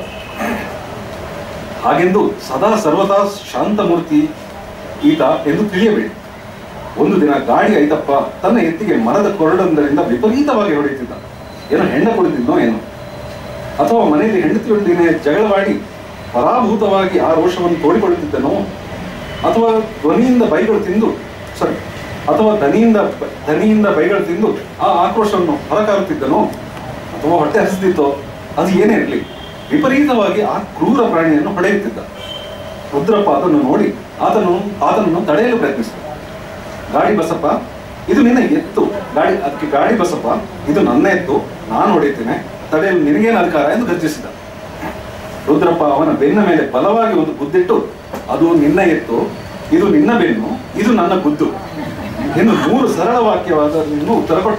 ಹಾಗೆಂದು ಸದಾ ಸರ್ವದಾ ಶಾಂತಮೂರ್ತಿ ಈತ ಎಂದು ತಿಳಿಯಬೇಡಿ ಒಂದು ದಿನ ಗಾಡಿ ಐತಪ್ಪ ತನ್ನ ಎತ್ತಿಗೆ ಮರದ ಕೊರಡೊಂದರಿಂದ ವಿಪರೀತವಾಗಿ ಹೊಡೆಯುತ್ತಿದ್ದ ಏನೋ ಹೆಣ್ಣ ಕುಡಿದಿದ್ನೋ ಏನೋ ಅಥವಾ ಮನೆಯಲ್ಲಿ ಹೆಂಡತಿಯೊಂದಿಗೆ ಜಗಳವಾಡಿ ಪರಾಭೂತವಾಗಿ ಆ ರೋಷವನ್ನು ತೋಡಿಕೊಳ್ಳುತ್ತಿದ್ದನೋ ಅಥವಾ ಧ್ವನಿಯಿಂದ ಬೈಗಳು ತಿಂದು ಸಾರಿ ಅಥವಾ ದನಿಯಿಂದ ದನಿಯಿಂದ ಬೈಗಳು ತಿಂದು ಆ ಆಕ್ರೋಶವನ್ನು ಹೊರಕಾರುತ್ತಿದ್ದನೋ ಅಥವಾ ಹೊಟ್ಟೆ ಹಸಿದಿತ್ತೋ ಅದು ಏನೇ ಇರಲಿ ವಿಪರೀತವಾಗಿ ಆ ಕ್ರೂರ ಪ್ರಾಣಿಯನ್ನು ಹೊಡೆಯುತ್ತಿದ್ದ ರುದ್ರಪ್ಪ ಅದನ್ನು ನೋಡಿ ಆತನು ಆತನನ್ನು ತಡೆಯಲು ಪ್ರಯತ್ನಿಸಿದ ಗಾಡಿ ಬಸಪ್ಪ ಇದು ನಿನ್ನ ಎತ್ತು ಗಾಡಿ ಅದಕ್ಕೆ ಗಾಡಿ ಬಸಪ್ಪ ಇದು ನನ್ನ ಎತ್ತು ನಾನು ಹೊಡೆಯುತ್ತೇನೆ ತಡೆಯಲು ನಿನಗೇನು ಅಧಿಕಾರ ಎಂದು ಗರ್ಜಿಸಿದ ರುದ್ರಪ್ಪ ಅವನ ಬೆನ್ನ ಮೇಲೆ ಬಲವಾಗಿ ಒಂದು ಗುದ್ದಿಟ್ಟು ಅದು ನಿನ್ನ ಎತ್ತು ಇದು ನಿನ್ನ ಬೆನ್ನು ಇದು ನನ್ನ ಗುದ್ದು ಎಂದು ಮೂರು ಸರಳ ವಾಕ್ಯವಾದನ್ನು ಉತ್ತರ ಕೊಟ್ಟ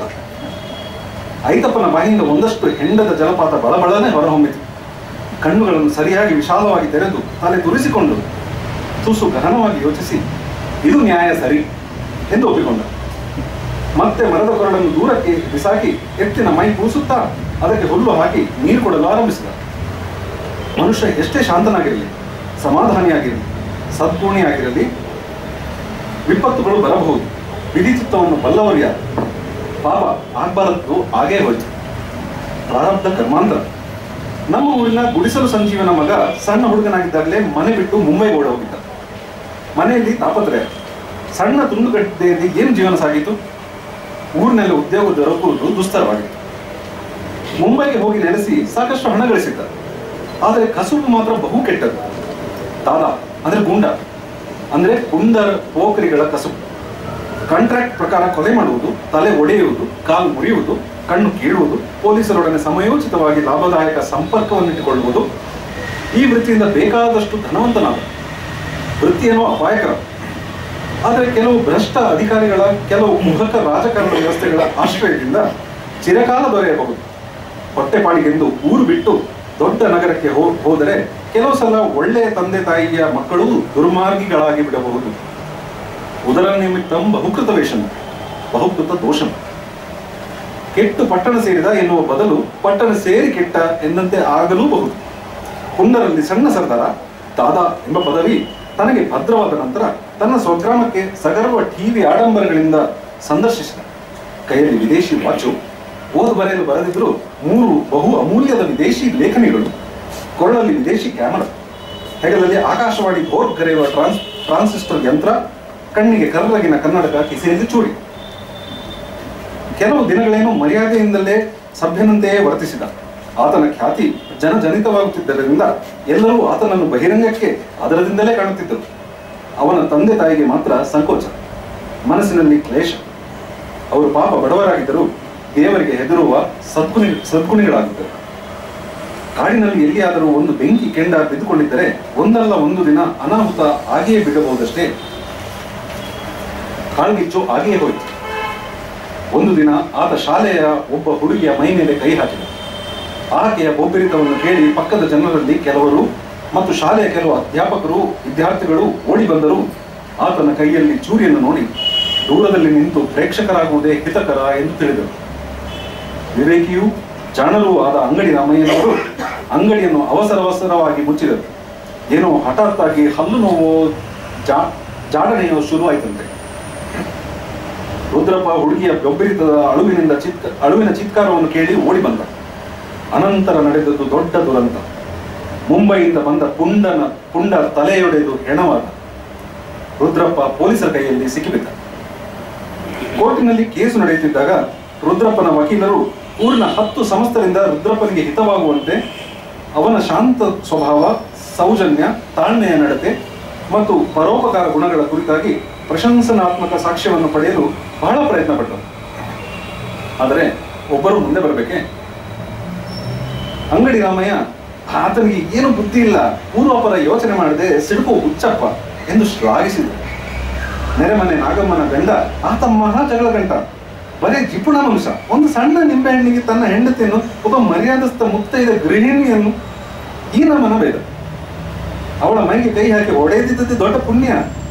ಐತಪ್ಪನ ಬಾಯಿಯಿಂದ ಒಂದಷ್ಟು ಹೆಂಡದ ಜಲಪಾತ ಬಳಬಳನೆ ಹೊರಹೊಮ್ಮಿತು ಕಣ್ಣುಗಳನ್ನು ಸರಿಯಾಗಿ ವಿಶಾಲವಾಗಿ ತೆರೆದು ತಲೆ ತುರಿಸಿಕೊಂಡು ತುಸು ಗಹನವಾಗಿ ಯೋಚಿಸಿ ಇದು ನ್ಯಾಯ ಸರಿ ಎಂದು ಒಪ್ಪಿಕೊಂಡ ಮತ್ತೆ ಮರದ ಕೊರಡನ್ನು ದೂರಕ್ಕೆ ಬಿಸಾಕಿ ಎತ್ತಿನ ಮೈ ಕೂಸುತ್ತಾ ಅದಕ್ಕೆ ಹುಲ್ಲು ಹಾಕಿ ನೀರು ಕೊಡಲು ಆರಂಭಿಸಿದ ಮನುಷ್ಯ ಎಷ್ಟೇ ಶಾಂತನಾಗಿರಲಿ ಸಮಾಧಾನಿಯಾಗಿರಲಿ ಸದ್ಗುಣಿಯಾಗಿರಲಿ ವಿಪತ್ತುಗಳು ಬರಬಹುದು ವಿಧಿಚಿತ್ತವನ್ನು ಬಲ್ಲವರು ಯಾರು ಪಾಪ ಆಗ್ಬಾರದ್ದು ಆಗೇ ಹೋಯ್ತು ಪ್ರಾರಬ್ಧ ಕರ್ಮಾಂತರ ನಮ್ಮ ಊರಿನ ಗುಡಿಸಲು ಸಂಜೀವನ ಮಗ ಸಣ್ಣ ಹುಡುಗನಾಗಿದ್ದಾಗಲೇ ಮನೆ ಬಿಟ್ಟು ಮುಂಬೈಗೆ ಓಡ ಹೋಗಿದ್ದ ಮನೆಯಲ್ಲಿ ತಾಪತ್ರಯ ಸಣ್ಣ ತುಂಡುಗಡ್ಡೆಯಲ್ಲಿ ಏನು ಜೀವನ ಸಾಗಿತು ಊರಿನಲ್ಲಿ ಉದ್ಯೋಗ ದೊರಕುವುದು ದುಸ್ತರವಾಗಿತ್ತು ಮುಂಬೈಗೆ ಹೋಗಿ ನೆಲೆಸಿ ಸಾಕಷ್ಟು ಹಣ ಗಳಿಸಿದ್ದ ಆದರೆ ಕಸುಬು ಮಾತ್ರ ಬಹು ಕೆಟ್ಟದ್ದು ದಾದ ಅಂದ್ರೆ ಗುಂಡ ಅಂದ್ರೆ ಗುಂಡರ ಪೋಖರಿಗಳ ಕಸುಬು ಕಾಂಟ್ರಾಕ್ಟ್ ಪ್ರಕಾರ ಕೊಲೆ ಮಾಡುವುದು ತಲೆ ಒಡೆಯುವುದು ಕಾಲು ಮುರಿಯುವುದು ಕಣ್ಣು ಕೀಳುವುದು ಪೊಲೀಸರೊಡನೆ ಸಮಯೋಚಿತವಾಗಿ ಲಾಭದಾಯಕ ಸಂಪರ್ಕವನ್ನಿಟ್ಟುಕೊಳ್ಳುವುದು ಈ ವೃತ್ತಿಯಿಂದ ಬೇಕಾದಷ್ಟು ಧನವಂತನಾದ ವೃತ್ತಿಯೇನೋ ಅಪಾಯಕರ ಆದರೆ ಕೆಲವು ಭ್ರಷ್ಟ ಅಧಿಕಾರಿಗಳ ಕೆಲವು ಮುಖಕ ರಾಜಕಾರಣ ವ್ಯವಸ್ಥೆಗಳ ಆಶ್ರಯದಿಂದ ಚಿರಕಾಲ ದೊರೆಯಬಹುದು ಹೊಟ್ಟೆಪಾಡಿಗೆಂದು ಊರು ಬಿಟ್ಟು ದೊಡ್ಡ ನಗರಕ್ಕೆ ಹೋ ಹೋದರೆ ಕೆಲವು ಸಲ ಒಳ್ಳೆಯ ತಂದೆ ತಾಯಿಯ ಮಕ್ಕಳು ದುರ್ಮಾರ್ಗಿಗಳಾಗಿ ಬಿಡಬಹುದು ಉದರ ನಿಮಿತ್ತಂ ಬಹುಕೃತ ವೇಷಂ ಬಹುಕೃತ ದೋಷಂ ಕೆಟ್ಟು ಪಟ್ಟಣ ಸೇರಿದ ಎನ್ನುವ ಬದಲು ಪಟ್ಟಣ ಸೇರಿ ಕೆಟ್ಟ ಎಂದಂತೆ ಆಗಲೂಬಹುದು ಕುಂಡರಲ್ಲಿ ಸಣ್ಣ ಸರ್ದಾರ ದಾದಾ ಎಂಬ ಪದವಿ ತನಗೆ ಭದ್ರವಾದ ನಂತರ ತನ್ನ ಸ್ವಗ್ರಾಮಕ್ಕೆ ಸಗರ್ವ ಟಿವಿ ಆಡಂಬರಗಳಿಂದ ಸಂದರ್ಶಿಸಿದ ಕೈಯಲ್ಲಿ ವಿದೇಶಿ ವಾಚು ಓದು ಬರೆಯಲು ಬರೆದಿದ್ರು ಮೂರು ಬಹು ಅಮೂಲ್ಯದ ವಿದೇಶಿ ಲೇಖನಿಗಳು ಕೊರಳಲ್ಲಿ ವಿದೇಶಿ ಕ್ಯಾಮರಾ ಹೆಗಲಲ್ಲಿ ಆಕಾಶವಾಣಿ ಬೋರ್ಡ್ ಕರೆಯುವ ಟ್ರಾನ್ಸ್ ಟ್ರಾನ್ಸಿಸ್ಟರ್ ಯಂತ್ರ ಕಣ್ಣಿಗೆ ಕರ್ರಗಿನ ಕನ್ನಡಕ ಕಿಸೆಯಲ್ಲಿ ಚೂರಿ ಕೆಲವು ದಿನಗಳೇನು ಮರ್ಯಾದೆಯಿಂದಲೇ ಸಭ್ಯನಂತೆಯೇ ವರ್ತಿಸಿದ ಆತನ ಖ್ಯಾತಿ ಜನಜನಿತವಾಗುತ್ತಿದ್ದರಿಂದ ಎಲ್ಲರೂ ಆತನನ್ನು ಬಹಿರಂಗಕ್ಕೆ ಅದರದಿಂದಲೇ ಕಾಣುತ್ತಿದ್ದರು ಅವನ ತಂದೆ ತಾಯಿಗೆ ಮಾತ್ರ ಸಂಕೋಚ ಮನಸ್ಸಿನಲ್ಲಿ ಕ್ಲೇಶ ಅವರು ಪಾಪ ಬಡವರಾಗಿದ್ದರು ದೇವರಿಗೆ ಹೆದರುವ ಸದ್ಗುಣಿ ಸದ್ಗುಣಿಗಳಾಗಿದ್ದರು ಕಾಡಿನಲ್ಲಿ ಎಲ್ಲಿಯಾದರೂ ಒಂದು ಬೆಂಕಿ ಕೆಂಡ ಬಿದ್ದುಕೊಂಡಿದ್ದರೆ ಒಂದಲ್ಲ ಒಂದು ದಿನ ಅನಾಹುತ ಆಗಿಯೇ ಬಿಡಬಹುದಷ್ಟೇ ಕಾಳ್ಗಿಚ್ಚು ಆಗಿಯೇ ಹೋಯಿತು ಒಂದು ದಿನ ಆತ ಶಾಲೆಯ ಒಬ್ಬ ಹುಡುಗಿಯ ಮೈ ಮೇಲೆ ಕೈ ಹಾಕಿದ ಆಕೆಯ ಬೋಬಿರಿತವನ್ನು ಕೇಳಿ ಪಕ್ಕದ ಜನರಲ್ಲಿ ಕೆಲವರು ಮತ್ತು ಶಾಲೆಯ ಕೆಲವು ಅಧ್ಯಾಪಕರು ವಿದ್ಯಾರ್ಥಿಗಳು ಓಡಿ ಬಂದರು ಆತನ ಕೈಯಲ್ಲಿ ಚೂರಿಯನ್ನು ನೋಡಿ ದೂರದಲ್ಲಿ ನಿಂತು ಪ್ರೇಕ್ಷಕರಾಗುವುದೇ ಹಿತಕರ ಎಂದು ತಿಳಿದರು ವಿವೇಕಿಯೂ ಜಾಣರೂ ಆದ ಅಂಗಡಿ ರಾಮಯ್ಯನವರು ಅಂಗಡಿಯನ್ನು ಅವಸರವಸರವಾಗಿ ಮುಚ್ಚಿದರು ಏನೋ ಹಠಾತ್ತಾಗಿ ಹಲ್ಲು ನೋವು ಜಾ ಜಾಡಣೆಯೋ ಶುರುವಾಯಿತಂತೆ ರುದ್ರಪ್ಪ ಹುಡುಗಿಯ ಗಂಭೀರಿತದ ಅಳುವಿನಿಂದ ಚಿತ್ ಅಳುವಿನ ಚಿತ್ಕಾರವನ್ನು ಕೇಳಿ ಓಡಿ ಬಂದ ಅನಂತರ ನಡೆದದ್ದು ದೊಡ್ಡ ದುರಂತ ಮುಂಬೈಯಿಂದ ಬಂದ ಪುಂಡನ ಪುಂಡ ತಲೆಯೊಡೆದು ಹೆಣವಾದ ರುದ್ರಪ್ಪ ಪೊಲೀಸರ ಕೈಯಲ್ಲಿ ಸಿಕ್ಕಿಬಿದ್ದ ಕೋರ್ಟಿನಲ್ಲಿ ಕೇಸು ನಡೆಯುತ್ತಿದ್ದಾಗ ರುದ್ರಪ್ಪನ ವಕೀಲರು ಊರಿನ ಹತ್ತು ಸಂಸ್ಥರಿಂದ ರುದ್ರಪ್ಪನಿಗೆ ಹಿತವಾಗುವಂತೆ ಅವನ ಶಾಂತ ಸ್ವಭಾವ ಸೌಜನ್ಯ ತಾಳ್ಮೆಯ ನಡತೆ ಮತ್ತು ಪರೋಪಕಾರ ಗುಣಗಳ ಕುರಿತಾಗಿ ಪ್ರಶಂಸನಾತ್ಮಕ ಸಾಕ್ಷ್ಯವನ್ನು ಪಡೆಯಲು ಬಹಳ ಪ್ರಯತ್ನ ಪಟ್ಟರು ಆದರೆ ಒಬ್ಬರು ಮುಂದೆ ಬರಬೇಕೆ ಅಂಗಡಿ ರಾಮಯ್ಯ ಆತನಿಗೆ ಏನು ಬುದ್ಧಿ ಇಲ್ಲ ಪೂರ್ವಾಪರ ಯೋಚನೆ ಮಾಡದೆ ಸಿಡುಕು ಹುಚ್ಚಪ್ಪ ಎಂದು ಶ್ಲಾಘಿಸಿದರು ನೆರೆಮನೆ ನಾಗಮ್ಮನ ಗಂಡ ಆತ ಮಹಾ ಜಗಳ ಗಂಟ ಬರೀ ಜಿಪುಣ ಮನುಷ್ಯ ಒಂದು ಸಣ್ಣ ನಿಂಬೆಹಣ್ಣಿಗೆ ತನ್ನ ಹೆಂಡತಿಯನ್ನು ಒಬ್ಬ ಮರ್ಯಾದಸ್ಥ ಮುತ್ತೈದ ಗೃಹಿಣಿಯನ್ನು ಈ ನಮ್ಮನ ಬೇಡ ಅವಳ ಮೈಗೆ ಕೈ ಹಾಕಿ ಒಡೆದಿದ್ದದ್ದು ದೊಡ್ಡ ಪುಣ್ಯ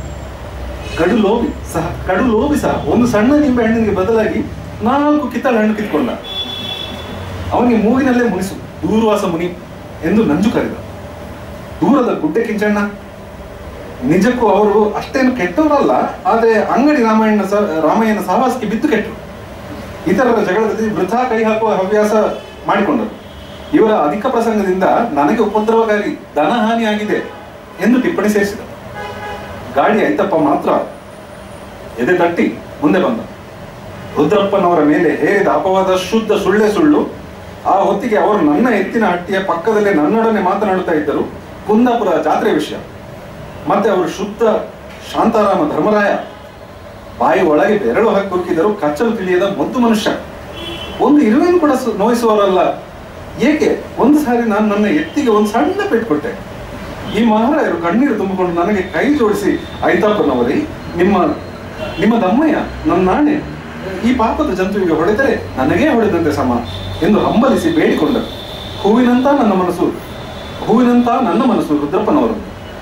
ಕಡು ಲೋಭಿ ಸಹ ಕಡು ಲೋಭಿ ಸಹ ಒಂದು ಸಣ್ಣ ನಿಂಬೆ ಹಣ್ಣಿಗೆ ಬದಲಾಗಿ ನಾಲ್ಕು ಕಿತ್ತಳೆ ಹಣ್ಣು ಕಿತ್ಕೊಂಡ ಅವನಿಗೆ ಮೂಗಿನಲ್ಲೇ ಮುನಿಸು ದೂರ್ವಾಸ ಮುನಿ ಎಂದು ನಂಜು ಕರೆದ ದೂರದ ಗುಡ್ಡೆ ಕಿಂಚಣ್ಣ ನಿಜಕ್ಕೂ ಅವರು ಅಷ್ಟೇನು ಕೆಟ್ಟವರಲ್ಲ ಆದ್ರೆ ಅಂಗಡಿ ರಾಮಾಯಣ ಸ ರಾಮಾಯಣ ಸಹವಾಸಕ್ಕೆ ಬಿದ್ದು ಕೆಟ್ಟರು ಇತರರ ಜಗಳದಲ್ಲಿ ವೃಥಾ ಕೈ ಹಾಕುವ ಹವ್ಯಾಸ ಮಾಡಿಕೊಂಡರು ಇವರ ಅಧಿಕ ಪ್ರಸಂಗದಿಂದ ನನಗೆ ಉಪದ್ರವಕಾರಿ ಧನಹಾನಿ ಆಗಿದೆ ಎಂದು ಟಿಪ್ಪಣಿ ಸೇರಿಸಿದ ಗಾಡಿ ಐತಪ್ಪ ಮಾತ್ರ ಎದೆ ತಟ್ಟಿ ಮುಂದೆ ಬಂದ ರುದ್ರಪ್ಪನವರ ಮೇಲೆ ಹೇರಿದ ಅಪವಾದ ಶುದ್ಧ ಸುಳ್ಳೆ ಸುಳ್ಳು ಆ ಹೊತ್ತಿಗೆ ಅವರು ನನ್ನ ಎತ್ತಿನ ಹಟ್ಟಿಯ ಪಕ್ಕದಲ್ಲೇ ನನ್ನೊಡನೆ ಮಾತನಾಡುತ್ತಾ ಇದ್ದರು ಕುಂದಾಪುರ ಜಾತ್ರೆ ವಿಷಯ ಮತ್ತೆ ಅವರು ಶುದ್ಧ ಶಾಂತಾರಾಮ ಧರ್ಮರಾಯ ಬಾಯಿ ಒಳಗೆ ಬೆರಳು ಹಾಕಿ ಕುರುಕಿದರು ಕಚ್ಚಲು ತಿಳಿಯದ ಮೊದ್ದು ಮನುಷ್ಯ ಒಂದು ಇರುವೆಯನ್ನು ಕೂಡ ಸು- ನೋಯಿಸುವವರಲ್ಲ ಏಕೆ ಒಂದು ಸಾರಿ ನಾನು ನನ್ನ ಎತ್ತಿಗೆ ಒಂದು ಸಣ್ಣ ಪೆಟ್ಟು ಕೊಟ್ಟೆ ಈ ಮಹಾರಾಯರು ಕಣ್ಣೀರು ತುಂಬಿಕೊಂಡು ನನಗೆ ಕೈ ಜೋಡಿಸಿ ಐತಾಪನವರೇ ನಿಮ್ಮ ನಿಮ್ಮ ದಮ್ಮಯ್ಯ ನನ್ನ ನಾಣೆ ಈ ಪಾಪದ ಜಂತುವಿಗೆ ಹೊಡೆದರೆ ನನಗೇ ಹೊಡೆದಂತೆ ಸಮ ಎಂದು ಹಂಬಲಿಸಿ ಬೇಡಿಕೊಂಡರು ಹೂವಿನಂತ ನನ್ನ ಮನಸ್ಸು ಹೂವಿನಂತ ನನ್ನ ಮನಸ್ಸು ರುದ್ರಪ್ಪನವರು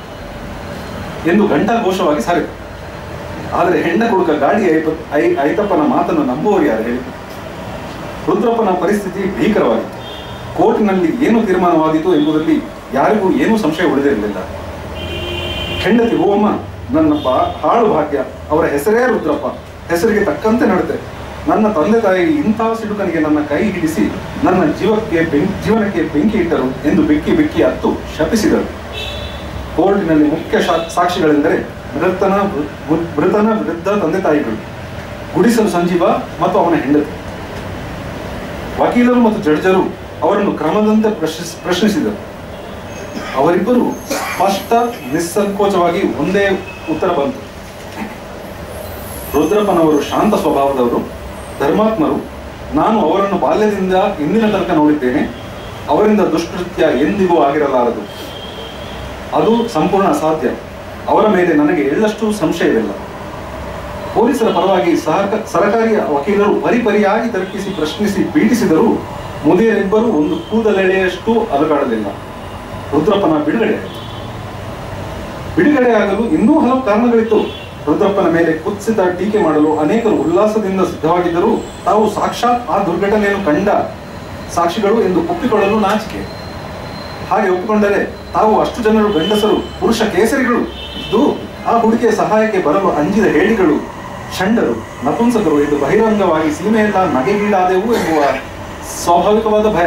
ಎಂದು ಘಂಟಾಘೋಷವಾಗಿ ಸಾರಿತು ಆದರೆ ಹೆಂಡ ಕುಡುಕ ಗಾಡಿ ಐಪ ಐ ಐತಪ್ಪನ ಮಾತನ್ನು ನಂಬುವವರು ಯಾರು ಹೇಳಿ ರುದ್ರಪ್ಪನ ಪರಿಸ್ಥಿತಿ ಭೀಕರವಾಗಿತ್ತು ಕೋರ್ಟಿನಲ್ಲಿ ಏನು ತೀರ್ಮಾನವಾದೀತು ಎಂಬುದರಲ್ಲಿ ಯಾರಿಗೂ ಏನೂ ಸಂಶಯ ಉಳಿದಿರಲಿಲ್ಲ ಹೆಂಡತಿ ಹೂವಮ್ಮ ನನ್ನ ಬಾ ಹಾಳು ಭಾಗ್ಯ ಅವರ ಹೆಸರೇ ರುದ್ರಪ್ಪ ಹೆಸರಿಗೆ ತಕ್ಕಂತೆ ನಡತೆ ನನ್ನ ತಂದೆ ತಾಯಿ ಇಂಥ ಸಿಡುಕನಿಗೆ ನನ್ನ ಕೈ ಹಿಡಿಸಿ ನನ್ನ ಜೀವಕ್ಕೆ ಬೆಂಕಿ ಜೀವನಕ್ಕೆ ಬೆಂಕಿ ಇಟ್ಟರು ಎಂದು ಬೆಕ್ಕಿ ಬೆಕ್ಕಿ ಅತ್ತು ಶಪಿಸಿದರು ಕೋರ್ಟಿನಲ್ಲಿ ಮುಖ್ಯ ಶಾ- ಸಾಕ್ಷಿಗಳೆಂದರೆ ಮೃತನ ವೃ- ಮೃತನ ವೃದ್ಧ ತಂದೆ ತಾಯಿಗಳು ಗುಡಿಸಲು ಸಂಜೀವ ಮತ್ತು ಅವನ ಹೆಂಡತಿ ವಕೀಲರು ಮತ್ತು ಜಡ್ಜರು ಅವರನ್ನು ಕ್ರಮದಂತೆ ಪ್ರಶ್ನಿಸ್ ಪ್ರಶ್ನಿಸಿದರು ಅವರಿಬ್ಬರು ಸ್ಪಷ್ಟ ನಿಸ್ಸಂಕೋಚವಾಗಿ ಒಂದೇ ಉತ್ತರ ಬಂತು ರುದ್ರಪ್ಪನವರು ಶಾಂತ ಸ್ವಭಾವದವರು ಧರ್ಮಾತ್ಮರು ನಾನು ಅವರನ್ನು ಬಾಲ್ಯದಿಂದ ಇಂದಿನ ತನಕ ನೋಡಿದ್ದೇನೆ ಅವರಿಂದ ದುಷ್ಕೃತ್ಯ ಎಂದಿಗೂ ಆಗಿರಲಾರದು ಅದು ಸಂಪೂರ್ಣ ಅಸಾಧ್ಯ ಅವರ ಮೇಲೆ ನನಗೆ ಎಳ್ಳಷ್ಟು ಸಂಶಯವಿಲ್ಲ ಪೊಲೀಸರ ಪರವಾಗಿ ಸಹಕ ಸರಕಾರಿ ವಕೀಲರು ಪರಿಪರಿಯಾಗಿ ತರ್ಕಿಸಿ ಪ್ರಶ್ನಿಸಿ ಪೀಡಿಸಿದರೂ ಮುದಿಯರಿಬ್ಬರು ಒಂದು ಕೂದಲೆಳೆಯಷ್ಟು ಅಲುಗಾಡಲಿಲ್ಲ ರುದ್ರಪ್ಪನ ಬಿಡುಗಡೆ ಆಯಿತು ಬಿಡುಗಡೆಯಾಗಲು ಇನ್ನೂ ಹಲವು ಕಾರಣಗಳಿತ್ತು ರುದ್ರಪ್ಪನ ಮೇಲೆ ಕುತ್ಸಿತ ಟೀಕೆ ಮಾಡಲು ಅನೇಕರು ಉಲ್ಲಾಸದಿಂದ ಸಿದ್ಧವಾಗಿದ್ದರೂ ತಾವು ಸಾಕ್ಷಾತ್ ಆ ದುರ್ಘಟನೆಯನ್ನು ಕಂಡ ಸಾಕ್ಷಿಗಳು ಎಂದು ಒಪ್ಪಿಕೊಳ್ಳಲು ನಾಚಿಕೆ ಹಾಗೆ ಒಪ್ಪಿಕೊಂಡರೆ ತಾವು ಅಷ್ಟು ಜನರು ಗಂಡಸರು ಪುರುಷ ಕೇಸರಿಗಳು ಇದ್ದು ಆ ಹುಡುಗಿಯ ಸಹಾಯಕ್ಕೆ ಬರಲು ಅಂಜಿದ ಹೇಳಿಗಳು ಷಂಡರು ನಪುಂಸಕರು ಎಂದು ಬಹಿರಂಗವಾಗಿ ಸೀಮೆಯೆಲ್ಲ ನಗೆಗೀಡಾದೆವು ಎಂಬುವ ಸ್ವಾಭಾವಿಕವಾದ ಭಯ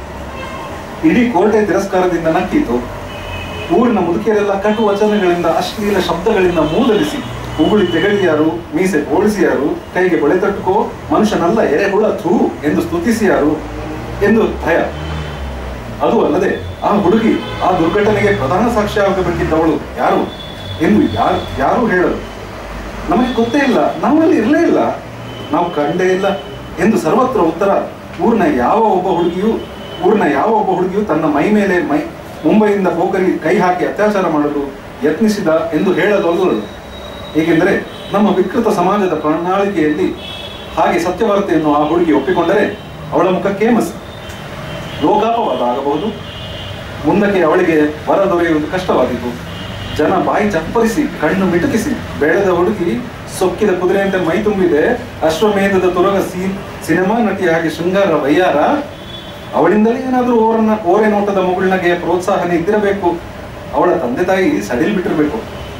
ಇಡೀ ಕೋಟೆ ತಿರಸ್ಕಾರದಿಂದ ನಕ್ಕಿತು ಊರಿನ ಮುದುಕಿಯರೆಲ್ಲ ಕಟು ವಚನಗಳಿಂದ ಅಶ್ಲೀಲ ಶಬ್ದಗಳಿಂದ ಮೂದಲಿಸಿ ಉಗುಳಿ ತೆಗಳಿಯಾರು ಮೀಸೆ ಬೋಳಿಸಿಯಾರು ಕೈಗೆ ಬಳೆ ತಟ್ಟುಕೋ ಮನುಷ್ಯನಲ್ಲ ಎರೆಹುಳ ಥೂ ಎಂದು ಸ್ತುತಿಸಿಯಾರು ಎಂದು ಭಯ ಅದು ಅಲ್ಲದೆ ಆ ಹುಡುಗಿ ಆ ದುರ್ಘಟನೆಗೆ ಪ್ರಧಾನ ಸಾಕ್ಷಿಯಾಗಬೇಕಿದ್ದವಳು ಯಾರು ಎಂದು ಯಾರು ಯಾರೂ ಹೇಳರು ನಮಗೆ ಗೊತ್ತೇ ಇಲ್ಲ ನಾವಲ್ಲಿ ಇರಲೇ ಇಲ್ಲ ನಾವು ಕಂಡೇ ಇಲ್ಲ ಎಂದು ಸರ್ವತ್ರ ಉತ್ತರ ಊರಿನ ಯಾವ ಒಬ್ಬ ಹುಡುಗಿಯು ಊರಿನ ಯಾವ ಒಬ್ಬ ಹುಡುಗಿಯು ತನ್ನ ಮೈ ಮೇಲೆ ಮೈ ಮುಂಬೈಯಿಂದ ಪೋಖರಿ ಕೈ ಹಾಕಿ ಅತ್ಯಾಚಾರ ಮಾಡಲು ಯತ್ನಿಸಿದ ಎಂದು ಹೇಳಲೊಲ್ಲಳು ಏಕೆಂದರೆ ನಮ್ಮ ವಿಕೃತ ಸಮಾಜದ ಪ್ರಣಾಳಿಕೆಯಲ್ಲಿ ಹಾಗೆ ಸತ್ಯವಾರ್ತೆಯನ್ನು ಆ ಹುಡುಗಿ ಒಪ್ಪಿಕೊಂಡರೆ ಅವಳ ಮುಖಕ್ಕೆ ಮಸಿ ಲೋಕಾಪವಾದ ಆಗಬಹುದು ಮುಂದಕ್ಕೆ ಅವಳಿಗೆ ವರ ದೊರೆಯುವುದು ಕಷ್ಟವಾದೀತು ಜನ ಬಾಯಿ ಚಪ್ಪರಿಸಿ ಕಣ್ಣು ಮಿಟುಕಿಸಿ ಬೆಳೆದ ಹುಡುಗಿ ಸೊಕ್ಕಿದ ಕುದುರೆಯಂತೆ ಮೈ ತುಂಬಿದೆ ಅಶ್ವಮೇಧದ ತುರಗ ಸಿ ಸಿನಿಮಾ ನಟಿಯಾಗಿ ಶೃಂಗಾರ ವಯ್ಯಾರ ಅವಳಿಂದಲೇ ಏನಾದರೂ ಓರನ್ನ ಓರೆ ನೋಟದ ಮುಗುಳ್ನಗೆ ಪ್ರೋತ್ಸಾಹನೆ ಇದ್ದಿರಬೇಕು ಅವಳ ತಂದೆ ತಾಯಿ ಸಡಿಲ್ ಬಿಟ್ಟಿರಬೇಕು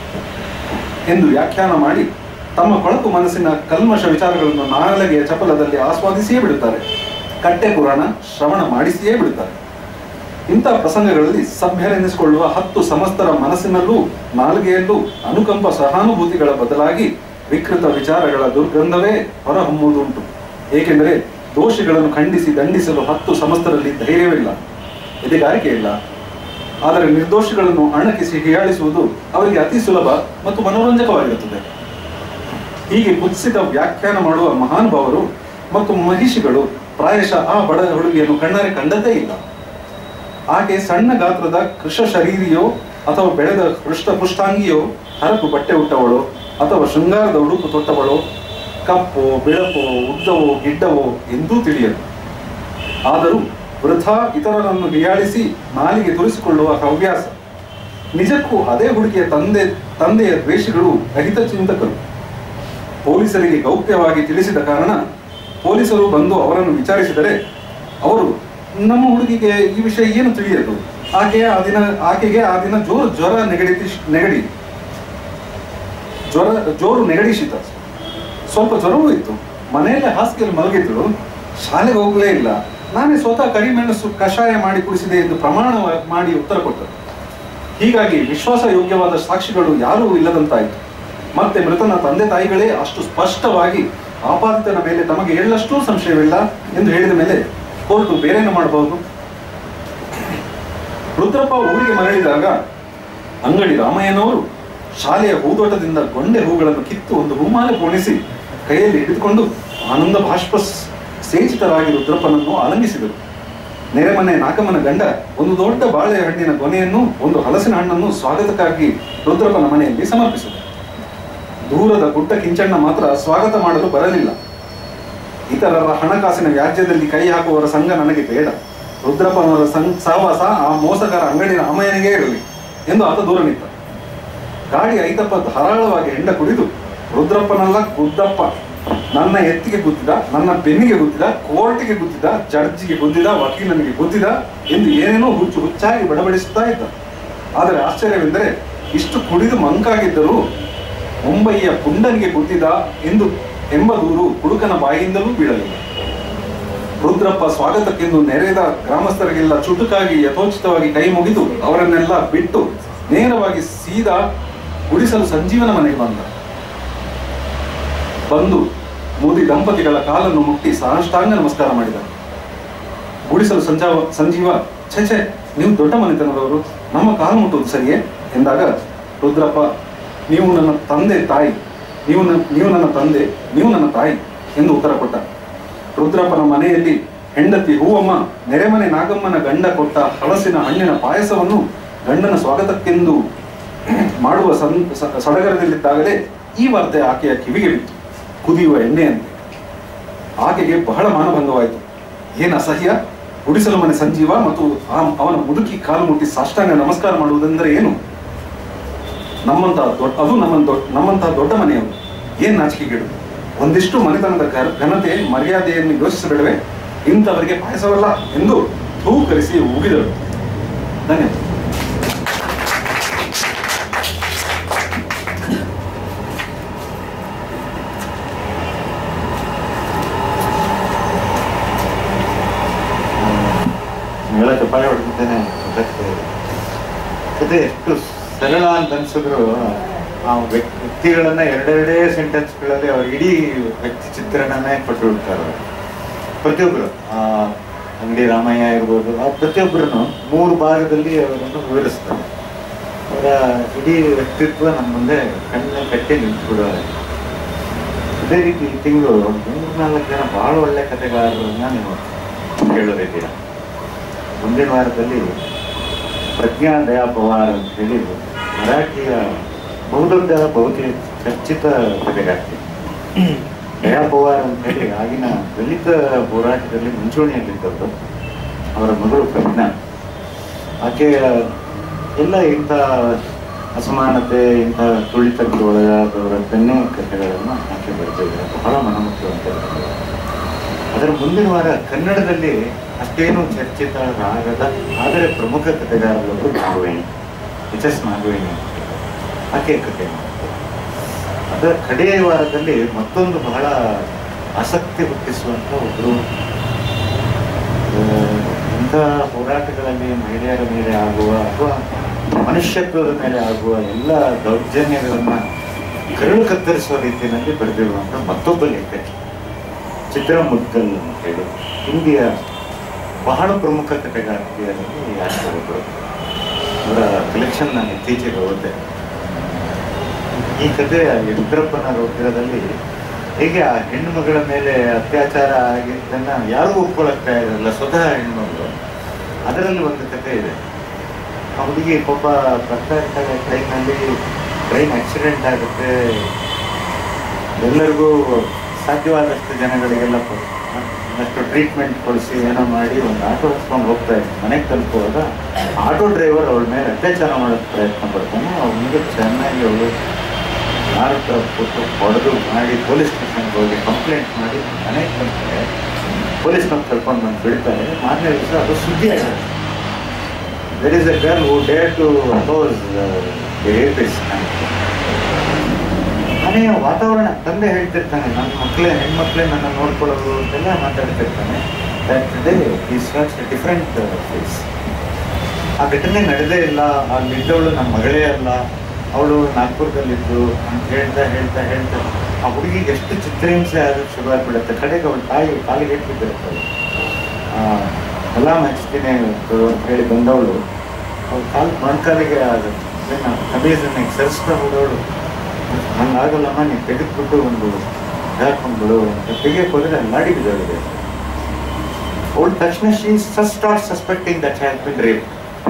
ಎಂದು ವ್ಯಾಖ್ಯಾನ ಮಾಡಿ ತಮ್ಮ ಕೊಳಕು ಮನಸ್ಸಿನ ಕಲ್ಮಶ ವಿಚಾರಗಳನ್ನು ನಾಲಗೆಯ ಚಪಲದಲ್ಲಿ ಆಸ್ವಾದಿಸಿಯೇ ಬಿಡುತ್ತಾರೆ ಕಟ್ಟೆ ಪುರಾಣ ಶ್ರವಣ ಮಾಡಿಸಿಯೇ ಬಿಡುತ್ತಾರೆ ಇಂಥ ಪ್ರಸಂಗಗಳಲ್ಲಿ ಸಭ್ಯರೆನಿಸಿಕೊಳ್ಳುವ ಹತ್ತು ಸಮಸ್ತರ ಮನಸ್ಸಿನಲ್ಲೂ ನಾಲ್ಗೆಯಲ್ಲೂ ಅನುಕಂಪ ಸಹಾನುಭೂತಿಗಳ ಬದಲಾಗಿ ವಿಕೃತ ವಿಚಾರಗಳ ದುರ್ಗಂಧವೇ ಹೊರಹೊಮ್ಮುವುದುಂಟು ಏಕೆಂದರೆ ದೋಷಿಗಳನ್ನು ಖಂಡಿಸಿ ದಂಡಿಸಲು ಹತ್ತು ಸಮಸ್ತರಲ್ಲಿ ಧೈರ್ಯವಿಲ್ಲ ಎದೆಗಾರಿಕೆ ಇಲ್ಲ ಆದರೆ ನಿರ್ದೋಷಿಗಳನ್ನು ಅಣಕಿಸಿ ಹೀಯಾಳಿಸುವುದು ಅವರಿಗೆ ಅತಿ ಸುಲಭ ಮತ್ತು ಮನೋರಂಜಕವಾಗಿರುತ್ತದೆ ಹೀಗೆ ಕುತ್ಸಿತ ವ್ಯಾಖ್ಯಾನ ಮಾಡುವ ಮಹಾನುಭಾವರು ಮತ್ತು ಮಹಿಷಿಗಳು ಪ್ರಾಯಶಃ ಆ ಬಡ ಹುಡುಗಿಯನ್ನು ಕಣ್ಣಾರೆ ಕಂಡದ್ದೇ ಇಲ್ಲ ಆಕೆ ಸಣ್ಣ ಗಾತ್ರದ ಕೃಷ ಶರೀರಿಯೋ ಅಥವಾ ಬೆಳೆದ ಹೃಷ್ಟ ಪುಷ್ಟಾಂಗಿಯೋ ಹರಕು ಬಟ್ಟೆ ಉಟ್ಟವಳೋ ಅಥವಾ ಶೃಂಗಾರದ ಉಡುಪು ತೊಟ್ಟವಳೋ ಕಪ್ಪೋ ಬೆಳಪೋ ಉದ್ದವೋ ಗಿಡ್ಡವೋ ಎಂದೂ ತಿಳಿಯದು ಆದರೂ ವೃಥಾ ಇತರರನ್ನು ಹೀಯಾಳಿಸಿ ನಾಲಿಗೆ ತುರಿಸಿಕೊಳ್ಳುವ ಹವ್ಯಾಸ ನಿಜಕ್ಕೂ ಅದೇ ಹುಡುಗಿಯ ತಂದೆ ತಂದೆಯ ದ್ವೇಷಗಳು ರಹಿತ ಚಿಂತಕರು ಪೊಲೀಸರಿಗೆ ಗೌಪ್ಯವಾಗಿ ತಿಳಿಸಿದ ಕಾರಣ ಪೊಲೀಸರು ಬಂದು ಅವರನ್ನು ವಿಚಾರಿಸಿದರೆ ಅವರು ನಮ್ಮ ಹುಡುಗಿಗೆ ಈ ವಿಷಯ ಏನು ತಿಳಿಯದು ಆಕೆಯ ಆ ದಿನ ಆಕೆಗೆ ಆ ದಿನ ಜೋರು ಜ್ವರ ನೆಗಡಿ ನೆಗಡಿ ಜ್ವರ ಜೋರು ನೆಗಡಿ ಶೀತ ಸ್ವಲ್ಪ ಜ್ವರವೂ ಇತ್ತು ಮನೆಯಲ್ಲೇ ಹಾಸಿಗೆಯಲ್ಲಿ ಮಲಗಿದ್ರು ಶಾಲೆಗೆ ಹೋಗಲೇ ಇಲ್ಲ ನಾನೇ ಸ್ವತಃ ಕರಿಮೆಣಸು ಕಷಾಯ ಮಾಡಿ ಕುಡಿಸಿದೆ ಎಂದು ಪ್ರಮಾಣ ಮಾಡಿ ಉತ್ತರ ಕೊಟ್ಟರು ಹೀಗಾಗಿ ವಿಶ್ವಾಸ ಯೋಗ್ಯವಾದ ಸಾಕ್ಷಿಗಳು ಯಾರೂ ಇಲ್ಲದಂತಾಯಿತು ಮತ್ತೆ ಮೃತನ ತಂದೆ ತಾಯಿಗಳೇ ಅಷ್ಟು ಸ್ಪಷ್ಟವಾಗಿ ಆಪಾದಿತನ ಮೇಲೆ ತಮಗೆ ಎಳ್ಳಷ್ಟೂ ಸಂಶಯವಿಲ್ಲ ಎಂದು ಹೇಳಿದ ಮೇಲೆ ಹೊರಟು ಬೇರೇನು ಮಾಡಬಹುದು ರುದ್ರಪ್ಪ ಊರಿಗೆ ಮರಳಿದಾಗ ಅಂಗಡಿ ರಾಮಯ್ಯನವರು ಶಾಲೆಯ ಹೂದೋಟದಿಂದ ಗೊಂಡೆ ಹೂಗಳನ್ನು ಕಿತ್ತು ಒಂದು ಹೂಮಾಲೆ ಪೋಣಿಸಿ ಕೈಯಲ್ಲಿ ಹಿಡಿದುಕೊಂಡು ಆನಂದ ಭಾಷ್ಪ ಸೇಚಿತರಾಗಿ ರುದ್ರಪ್ಪನನ್ನು ಆಲಂಗಿಸಿದರು ನೆರೆಮನೆ ನಾಗಮ್ಮನ ಗಂಡ ಒಂದು ದೊಡ್ಡ ಬಾಳೆಹಣ್ಣಿನ ಗೊನೆಯನ್ನು ಒಂದು ಹಲಸಿನ ಹಣ್ಣನ್ನು ಸ್ವಾಗತಕ್ಕಾಗಿ ರುದ್ರಪ್ಪನ ಮನೆಯಲ್ಲಿ ಸಮರ್ಪಿಸಿದರು ದೂರದ ಪುಟ್ಟ ಕಿಂಚಣ್ಣ ಮಾತ್ರ ಸ್ವಾಗತ ಮಾಡಲು ಬರಲಿಲ್ಲ ಇತರರ ಹಣಕಾಸಿನ ವ್ಯಾಜ್ಯದಲ್ಲಿ ಕೈ ಹಾಕುವವರ ಸಂಘ ನನಗೆ ಬೇಡ ರುದ್ರಪ್ಪನವರ ಸಂ- ಸಹವಾಸ ಆ ಮೋಸಗಾರ ಅಂಗಡಿ ರಾಮಯ್ಯನಿಗೆ ಇರಲಿ ಎಂದು ಆತ ದೂರ ನಿಂತ ಗಾಡಿ ಐತಪ್ಪ ಧಾರಾಳವಾಗಿ ಹೆಂಡ ಕುಡಿದು ರುದ್ರಪ್ಪನಲ್ಲ ಗುದ್ದಪ್ಪ ನನ್ನ ಎತ್ತಿಗೆ ಗುದ್ದಿದ ನನ್ನ ಬೆನ್ನಿಗೆ ಗುದ್ದಿದ ಕೋರ್ಟಿಗೆ ಗುದ್ದಿದ ಜಡ್ಜಿಗೆ ಗುದ್ದಿದ ವಕೀಲನಿಗೆ ಗುದ್ದಿದ ಎಂದು ಏನೇನೋ ಹುಚ್ಚು ಹುಚ್ಚಾಗಿ ಬಡಬಡಿಸುತ್ತಾ ಇದ್ದ ಆದರೆ ಆಶ್ಚರ್ಯವೆಂದರೆ ಇಷ್ಟು ಕುಡಿದು ಮಂಕಾಗಿದ್ದರೂ ಮುಂಬಯಿಯ ಪುಂಡನಿಗೆ ಗುದ್ದಿದ ಎಂದು ಎಂಬ ದೂರು ಕುಡುಕನ ಬಾಯಿಯಿಂದಲೂ ಬೀಳಲಿಲ್ಲ ರುದ್ರಪ್ಪ ಸ್ವಾಗತಕ್ಕೆಂದು ನೆರೆದ ಗ್ರಾಮಸ್ಥರಿಗೆಲ್ಲ ಚುಟುಕಾಗಿ ಯಥೋಚಿತವಾಗಿ ಕೈ ಮುಗಿದು ಅವರನ್ನೆಲ್ಲ ಬಿಟ್ಟು ನೇರವಾಗಿ ಸೀದಾ ಗುಡಿಸಲು ಸಂಜೀವನ ಮನೆಗೆ ಬಂದ ಬಂದು ಮೋದಿ ದಂಪತಿಗಳ ಕಾಲನ್ನು ಮುಟ್ಟಿ ಸಾಷ್ಟಾಂಗ ನಮಸ್ಕಾರ ಮಾಡಿದ ಗುಡಿಸಲು ಸಂಜಾವ ಸಂಜೀವ ಛೆ ಛೆ ನೀವು ದೊಡ್ಡ ಮನೆತನದವರು ನಮ್ಮ ಕಾಲು ಮುಟ್ಟುವುದು ಸರಿಯೇ ಎಂದಾಗ ರುದ್ರಪ್ಪ ನೀವು ನನ್ನ ತಂದೆ ತಾಯಿ ನೀವು ನನ್ನ ನೀವು ನನ್ನ ತಂದೆ ನೀವು ನನ್ನ ತಾಯಿ ಎಂದು ಉತ್ತರ ಕೊಟ್ಟ ರುದ್ರಪ್ಪನ ಮನೆಯಲ್ಲಿ ಹೆಂಡತಿ ಹೂವಮ್ಮ ನೆರೆಮನೆ ನಾಗಮ್ಮನ ಗಂಡ ಕೊಟ್ಟ ಹಲಸಿನ ಹಣ್ಣಿನ ಪಾಯಸವನ್ನು ಗಂಡನ ಸ್ವಾಗತಕ್ಕೆಂದು ಮಾಡುವ ಸಂ ಸ- ಸಡಗರದಲ್ಲಿದ್ದಾಗಲೇ ಈ ವಾರ್ತೆ ಆಕೆಯ ಕಿವಿಗೆ ಬಿತ್ತು ಕುದಿಯುವ ಎಣ್ಣೆಯಂತೆ ಆಕೆಗೆ ಬಹಳ ಮಾನಭಂಗವಾಯಿತು ಏನು ಅಸಹ್ಯ ಗುಡಿಸಲು ಮನೆ ಸಂಜೀವ ಮತ್ತು ಆ- ಅವನ ಮುದುಕಿ ಕಾಲು ಮುಟ್ಟಿ ಸಾಷ್ಟಾಂಗ ನಮಸ್ಕಾರ ಮಾಡುವುದೆಂದರೆ ಏನು ನಮ್ಮಂತಹ ದೊಡ್ಡ ಅದು ನಮ್ಮ ದೊಡ್ಡ ನಮ್ಮಂತಹ ದೊಡ್ಡ ಮನೆಯವರು ಏನ್ ನಾಚಿಕೆಗೇಡು ಒಂದಿಷ್ಟು ಮನೆತನದ ಘ- ಘನತೆ ಮರ್ಯಾದೆಯನ್ನು ಯೋಚಿಸಬೇಡವೆ ಇಂಥವರಿಗೆ ಪಾಯಸವಲ್ಲ ಎಂದು ತೂಕರಿಸಿ ಉಗಿದಳು ಧನ್ಯವಾದ ನೀವೆಲ್ಲ ಚಪ್ಪಾಳೆ ಹೊಡ್ತಿದ್ದೇನೆ ಕತೆ ಎಷ್ಟು ಸರಳ ಅಂತ ಅನ್ಸಿದ್ರು ಆ ವ್ಯಕ್ತಿಗಳನ್ನ ಎರಡೆರಡೇ ಸೆಂಟೆನ್ಸ್ಗಳಲ್ಲಿ ಅವ್ರ ಇಡೀ ವ್ಯಕ್ತಿ ಚಿತ್ರಣನೇ ಕೊಟ್ಟು ಬಿಡ್ತಾರೆ ಅವ್ರು. ಪ್ರತಿಯೊಬ್ಬರು ಆ ಅಂಗಡಿ ರಾಮಯ್ಯ ಇರ್ಬೋದು ಆ ಪ್ರತಿಯೊಬ್ಬರನ್ನು ಮೂರು ಭಾಗದಲ್ಲಿ ಅವರನ್ನು ವಿವರಿಸ್ತಾರೆ ಅವರ ಇಡೀ ವ್ಯಕ್ತಿತ್ವ ನಮ್ಮ ಮುಂದೆ ಕಣ್ಣ ಕಟ್ಟಿ ನಿಂತ್ಬಿಡೋರೆ ಅದೇ ರೀತಿ ಈ ತಿಂಗಳು ಮೂರ್ನಾಲ್ಕು ಜನ ಬಹಳ ಒಳ್ಳೆ ಕಥೆಗಾರರನ್ನ ನೀವು ಕೇಳೋರಿದ್ದೀರಾ ಮುಂದಿನ ವಾರದಲ್ಲಿ ಪ್ರಜ್ಞಾ ದಯಾ ಪವಾರ್ ಅಂತ ಹೇಳಿ ಮರಾಠಿಯ ಬಹುದೊಡ್ಡ ಬಹುತೇಕ ಚರ್ಚಿತ ಕಥೆಗಾರ್ತಿ ದಯಾ ಪವಾರ್ ಅಂತ ಹೇಳಿ ಆಗಿನ ದಲಿತ ಹೋರಾಟದಲ್ಲಿ ಮುಂಚೂಣಿಯಲ್ಲಿದ್ದವರು ಅವರ ಮಗಳು ಪ್ರಜ್ಞಾ ಆಕೆ ಎಲ್ಲ ಇಂಥ ಅಸಮಾನತೆ ಇಂಥ ತುಳಿತಕ್ಕೆ ಒಳಗಾದವರ ಬೆನ್ನೆ ಕಥೆಗಳನ್ನು ಆಕೆ ಬರೆದಿದ್ದಾರೆ ಬಹಳ ಮನಮುಟ್ಟುವಂತ ಕಥೆಗಳು. ಅದರ ಮುಂದಿನ ವಾರ ಕನ್ನಡದಲ್ಲಿ ಅಷ್ಟೇನು ಚರ್ಚಿತರಾಗದ ಆದರೆ ಪ್ರಮುಖ ಕಥೆಗಾರರೊಬ್ಬರು ನಾಗವೇಣಿ ಎಚ್ ಎಸ್ ನಾಗವೇಣಿ ಆಕೆ ಕಥೆ ಅದರ ಕಡೆಯ ವಾರದಲ್ಲಿ ಮತ್ತೊಂದು ಬಹಳ ಆಸಕ್ತಿ ಹುಟ್ಟಿಸುವಂತ ಒಬ್ಬರು ಇಂಥ ಹೋರಾಟಗಳಲ್ಲಿ ಮಹಿಳೆಯರ ಮೇಲೆ ಆಗುವ ಅಥವಾ ಮನುಷ್ಯತ್ವದ ಮೇಲೆ ಆಗುವ ಎಲ್ಲ ದೌರ್ಜನ್ಯಗಳನ್ನ ಕರಳು ಕತ್ತರಿಸುವ ರೀತಿಯಲ್ಲಿ ಬರೆದಿರುವಂತ ಮತ್ತೊಬ್ಬ ಲೇಖಕಿ ಚಿತ್ರ ಮುದ್ಗಲ್ ಅಂತ ಹೇಳಿ ಹಿಂದಿಯ ಬಹಳ ಪ್ರಮುಖ ಕಥೆಗಾರ್ತಿಯರಲ್ಲಿ ಯಾಕೆ ಒಬ್ಬರು ಅವರ ಕಲೆಕ್ಷನ್ ನಾನು ಇತ್ತೀಚೆಗೆ ಓದಿದೆ ಈ ಕಥೆ ಯಡಿಯೂರಪ್ಪನ ರೋಗಿರದಲ್ಲಿ ಹೇಗೆ ಆ ಹೆಣ್ಣುಮಗಳ ಮೇಲೆ ಅತ್ಯಾಚಾರ ಆಗಿದ್ದನ್ನ ಯಾರೂ ಒಪ್ಕೊಳಕ್ ತಯಾರಿರಲ್ಲ ಸ್ವತಃ ಹೆಣ್ಮಗಳು ಅದರಲ್ಲಿ ಒಂದು ಕಥೆ ಇದೆ ಆ ಹುಡುಗಿ ಪಾಪ ಬರ್ತಾ ಇರ್ತಾರೆ ಟ್ರೈನಲ್ಲಿ ಟ್ರೈನ್ ಆಕ್ಸಿಡೆಂಟ್ ಆಗುತ್ತೆ ಎಲ್ಲರಿಗೂ ಸಾಧ್ಯವಾದಷ್ಟು ಜನಗಳಿಗೆಲ್ಲ ಕೊ- ಒಂದಷ್ಟು ಟ್ರೀಟ್ಮೆಂಟ್ ಕೊಡಿಸಿ ಏನೋ ಮಾಡಿ ಒಂದು ಆಟೋ ಹಚ್ಕೊಂಡು ಹೋಗ್ತಾ ಇತ್ತು ಮನೆಗೆ ತಲುಪುವಾಗ ಆಟೋ ಡ್ರೈವರ್ ಅವಳ ಮೇಲೆ ಅತ್ಯಾಚಾರ ಮಾಡೋಕ್ಕೆ ಪ್ರಯತ್ನ ಪಡ್ತಾನೆ ಅವನಿಗೆ ಚೆನ್ನಾಗಿ ಅವಳು ಯಾರ ಹತ್ರ ಕೊಟ್ಟು ಹೊಡೆದು ಮಾಡಿ ಪೊಲೀಸ್ ಸ್ಟೇಷನ್ಗೆ ಹೋಗಿ ಕಂಪ್ಲೇಂಟ್ ಮಾಡಿ ಮನೆಗೆ ಬರ್ತಾರೆ ಪೊಲೀಸ್ನವ್ರು ಕರ್ಕೊಂಡು ಬಂದು ಬಿಡ್ತಾರೆ ಮಾರನೇ ದಿವಸ ಅದು ಸುದ್ದಿ ಆಗುತ್ತೆ there is a girl who dare to oppose rapist ಮನೆಯ ವಾತಾವರಣ ತಂದೆ ಹೇಳ್ತಿರ್ತಾನೆ ನನ್ನ ಮಕ್ಕಳೇ ಹೆಣ್ಮಕ್ಳೇ ನನ್ನ ನೋಡ್ಕೊಳ್ಳೋದು ಅಂತೆಲ್ಲ ಮಾತಾಡ್ತಿರ್ತಾನೆ that day is different phase ಆ ಘಟನೆ ನಡೆದೇ ಇಲ್ಲ ಅಲ್ಲಿದ್ದವಳು ನಮ್ಮ ಮಗಳೇ ಅಲ್ಲ ಅವಳು ನಾಗ್ಪುರದಲ್ಲಿದ್ದು ಅಂತ ಹೇಳ್ತಾ ಹೇಳ್ತಾ ಹೇಳ್ತಾ ಆ ಹುಡುಗಿಗೆ ಎಷ್ಟು ಚಿತ್ರಹಿಂಸೆ ಆಗೋಕ್ಕೆ ಶುರು ಆಗ್ಬಿಡುತ್ತೆ ಕಡೆಗೆ ಅವಳ ತಾಯಿ ಕಾಲಿಗೆ ಇಟ್ಬಿಟ್ಟಿರ್ತಾಳೆ ಎಲ್ಲ ಹಚ್ತೀನಿ ಅಂತ ಹೇಳಿ ಬಂದವಳು ಅವ್ಳ ಕಾಲು ಮೊಣಕಾಲಿಗೆ ಕಬೀಸನ್ನ ಸರಿಸ್ತಾ ಹೋದವಳು ಹಂಗಾಗಲ್ಲಮ್ಮ ನೀನು ತೆಗೆದ್ಬಿಟ್ಟು ಒಂದು ಹಾಕೊಂಡ್ಬಿಡು ಅಂತ ತೆಗಿಯಕ್ಕೆ ಹೋದ್ರೆ ಲಾಡಿ ಬಿದ್ದೋಗಿದೆ ಅವಳ ತಕ್ಷಣ she start suspecting that has been rape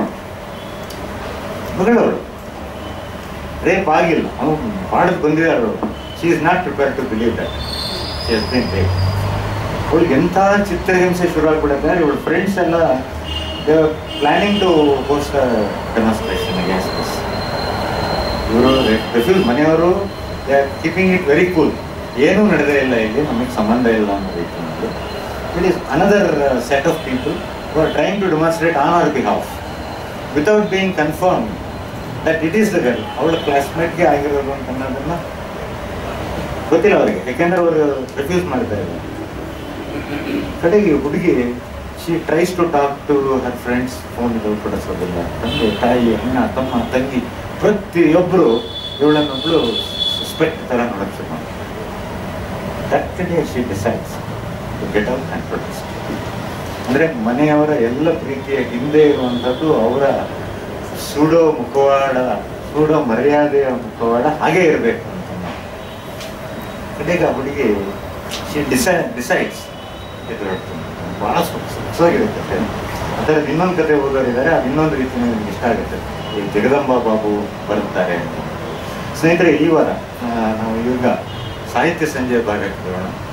ಮಗಳವಳು ರೇಪ್ ಆಗಿಲ್ಲ ಅವನು ಮಾಡದ್ ಬಂದಿದ್ದಾಳು she is not prepare to believe that she has been rape ಅವಳಿಗೆ ಎಂಥ ಚಿತ್ರಹಿಂಸೆ ಶುರು ಆಗ್ಬಿಡುತ್ತೆ ಇವಳ ಫ್ರೆಂಡ್ಸ್ ಎಲ್ಲ planning to host demonstration against this ಇವರು ರೆಫ್ಯೂಸ್ ಮನೆಯವರು they are keeping it very cool ಏನೂ ನಡೆದೇ ಇಲ್ಲ ಇಲ್ಲಿ ನಮಗೆ ಸಂಬಂಧ ಇಲ್ಲ ಅನ್ನೋ ರೀತಿಯಲ್ಲಿ it is another set of people who are trying to demonstrate on our behalf without being confirm that it is the girl ಅವಳ ಕ್ಲಾಸ್ಮೇಟ್ಗೆ ಆಗಿರೋದು ಅಂತ ಅನ್ನೋದನ್ನ ಗೊತ್ತಿಲ್ಲ ಅವರಿಗೆ ಯಾಕೆಂದ್ರೆ ಅವರು ರಿಫ್ಯೂಸ್ ಮಾಡ್ತಾ ಇದ್ದಾರೆ ಕಡೆಗೆ ಹುಡುಗಿ she tries to talk to her friends phone ಕೊಡಿಸೋದಿಲ್ಲ ತಂದೆ ತಾಯಿ ಅಣ್ಣ ತಮ್ಮ ತಂಗಿ ಪ್ರತಿಯೊಬ್ಬರು ಇವಳನ್ನೊಬ್ಳು ಸಸ್ಪೆಕ್ಟ್ ಥರ ನೋಡಕ್ಕೆ ಶುರು ಮಾಡ್ತಾರೆ that day she decides to get out and protest ಅಂದರೆ ಮನೆಯವರ ಎಲ್ಲ ಪ್ರೀತಿಯ ಹಿಂದೆ ಇರುವಂಥದ್ದು ಅವರ ಸುಡೋ ಮುಖವಾಡ ಸುಡೋ ಮರ್ಯಾದೆಯ ಮುಖವಾಡ ಹಾಗೇ ಇರಬೇಕು ಅಂತ ನಾವು. ಕಡೆಗೆ ಆ ಹುಡುಗಿ ಶಿ ಡಿಸೈ ಡಿಸೈಡ್ಸ್ ಇದು ಭಾಳ ಸೊಗಸಾಗಿದೆ ಕತೆ ಆ ಥರದ್ದು ಇನ್ನೊಂದು ಕತೆ ಓದೋರಿದ್ದಾರೆ ಅದು ಇನ್ನೊಂದು ರೀತಿ ನಿಮ್ಗೆ ಇಷ್ಟ ಆಗುತ್ತೆ ಈ ಜಗದಂಬ ಬಾಬು ಬರುತ್ತಾರೆ ಅಂತ ಸ್ನೇಹಿತರೆ ಈ ವಾರ ಆ, ನಾವು ಈಗ ಸಾಹಿತ್ಯ ಸಂಜೆ ಭಾಗಕ್ಕೆ ಬರೋಣ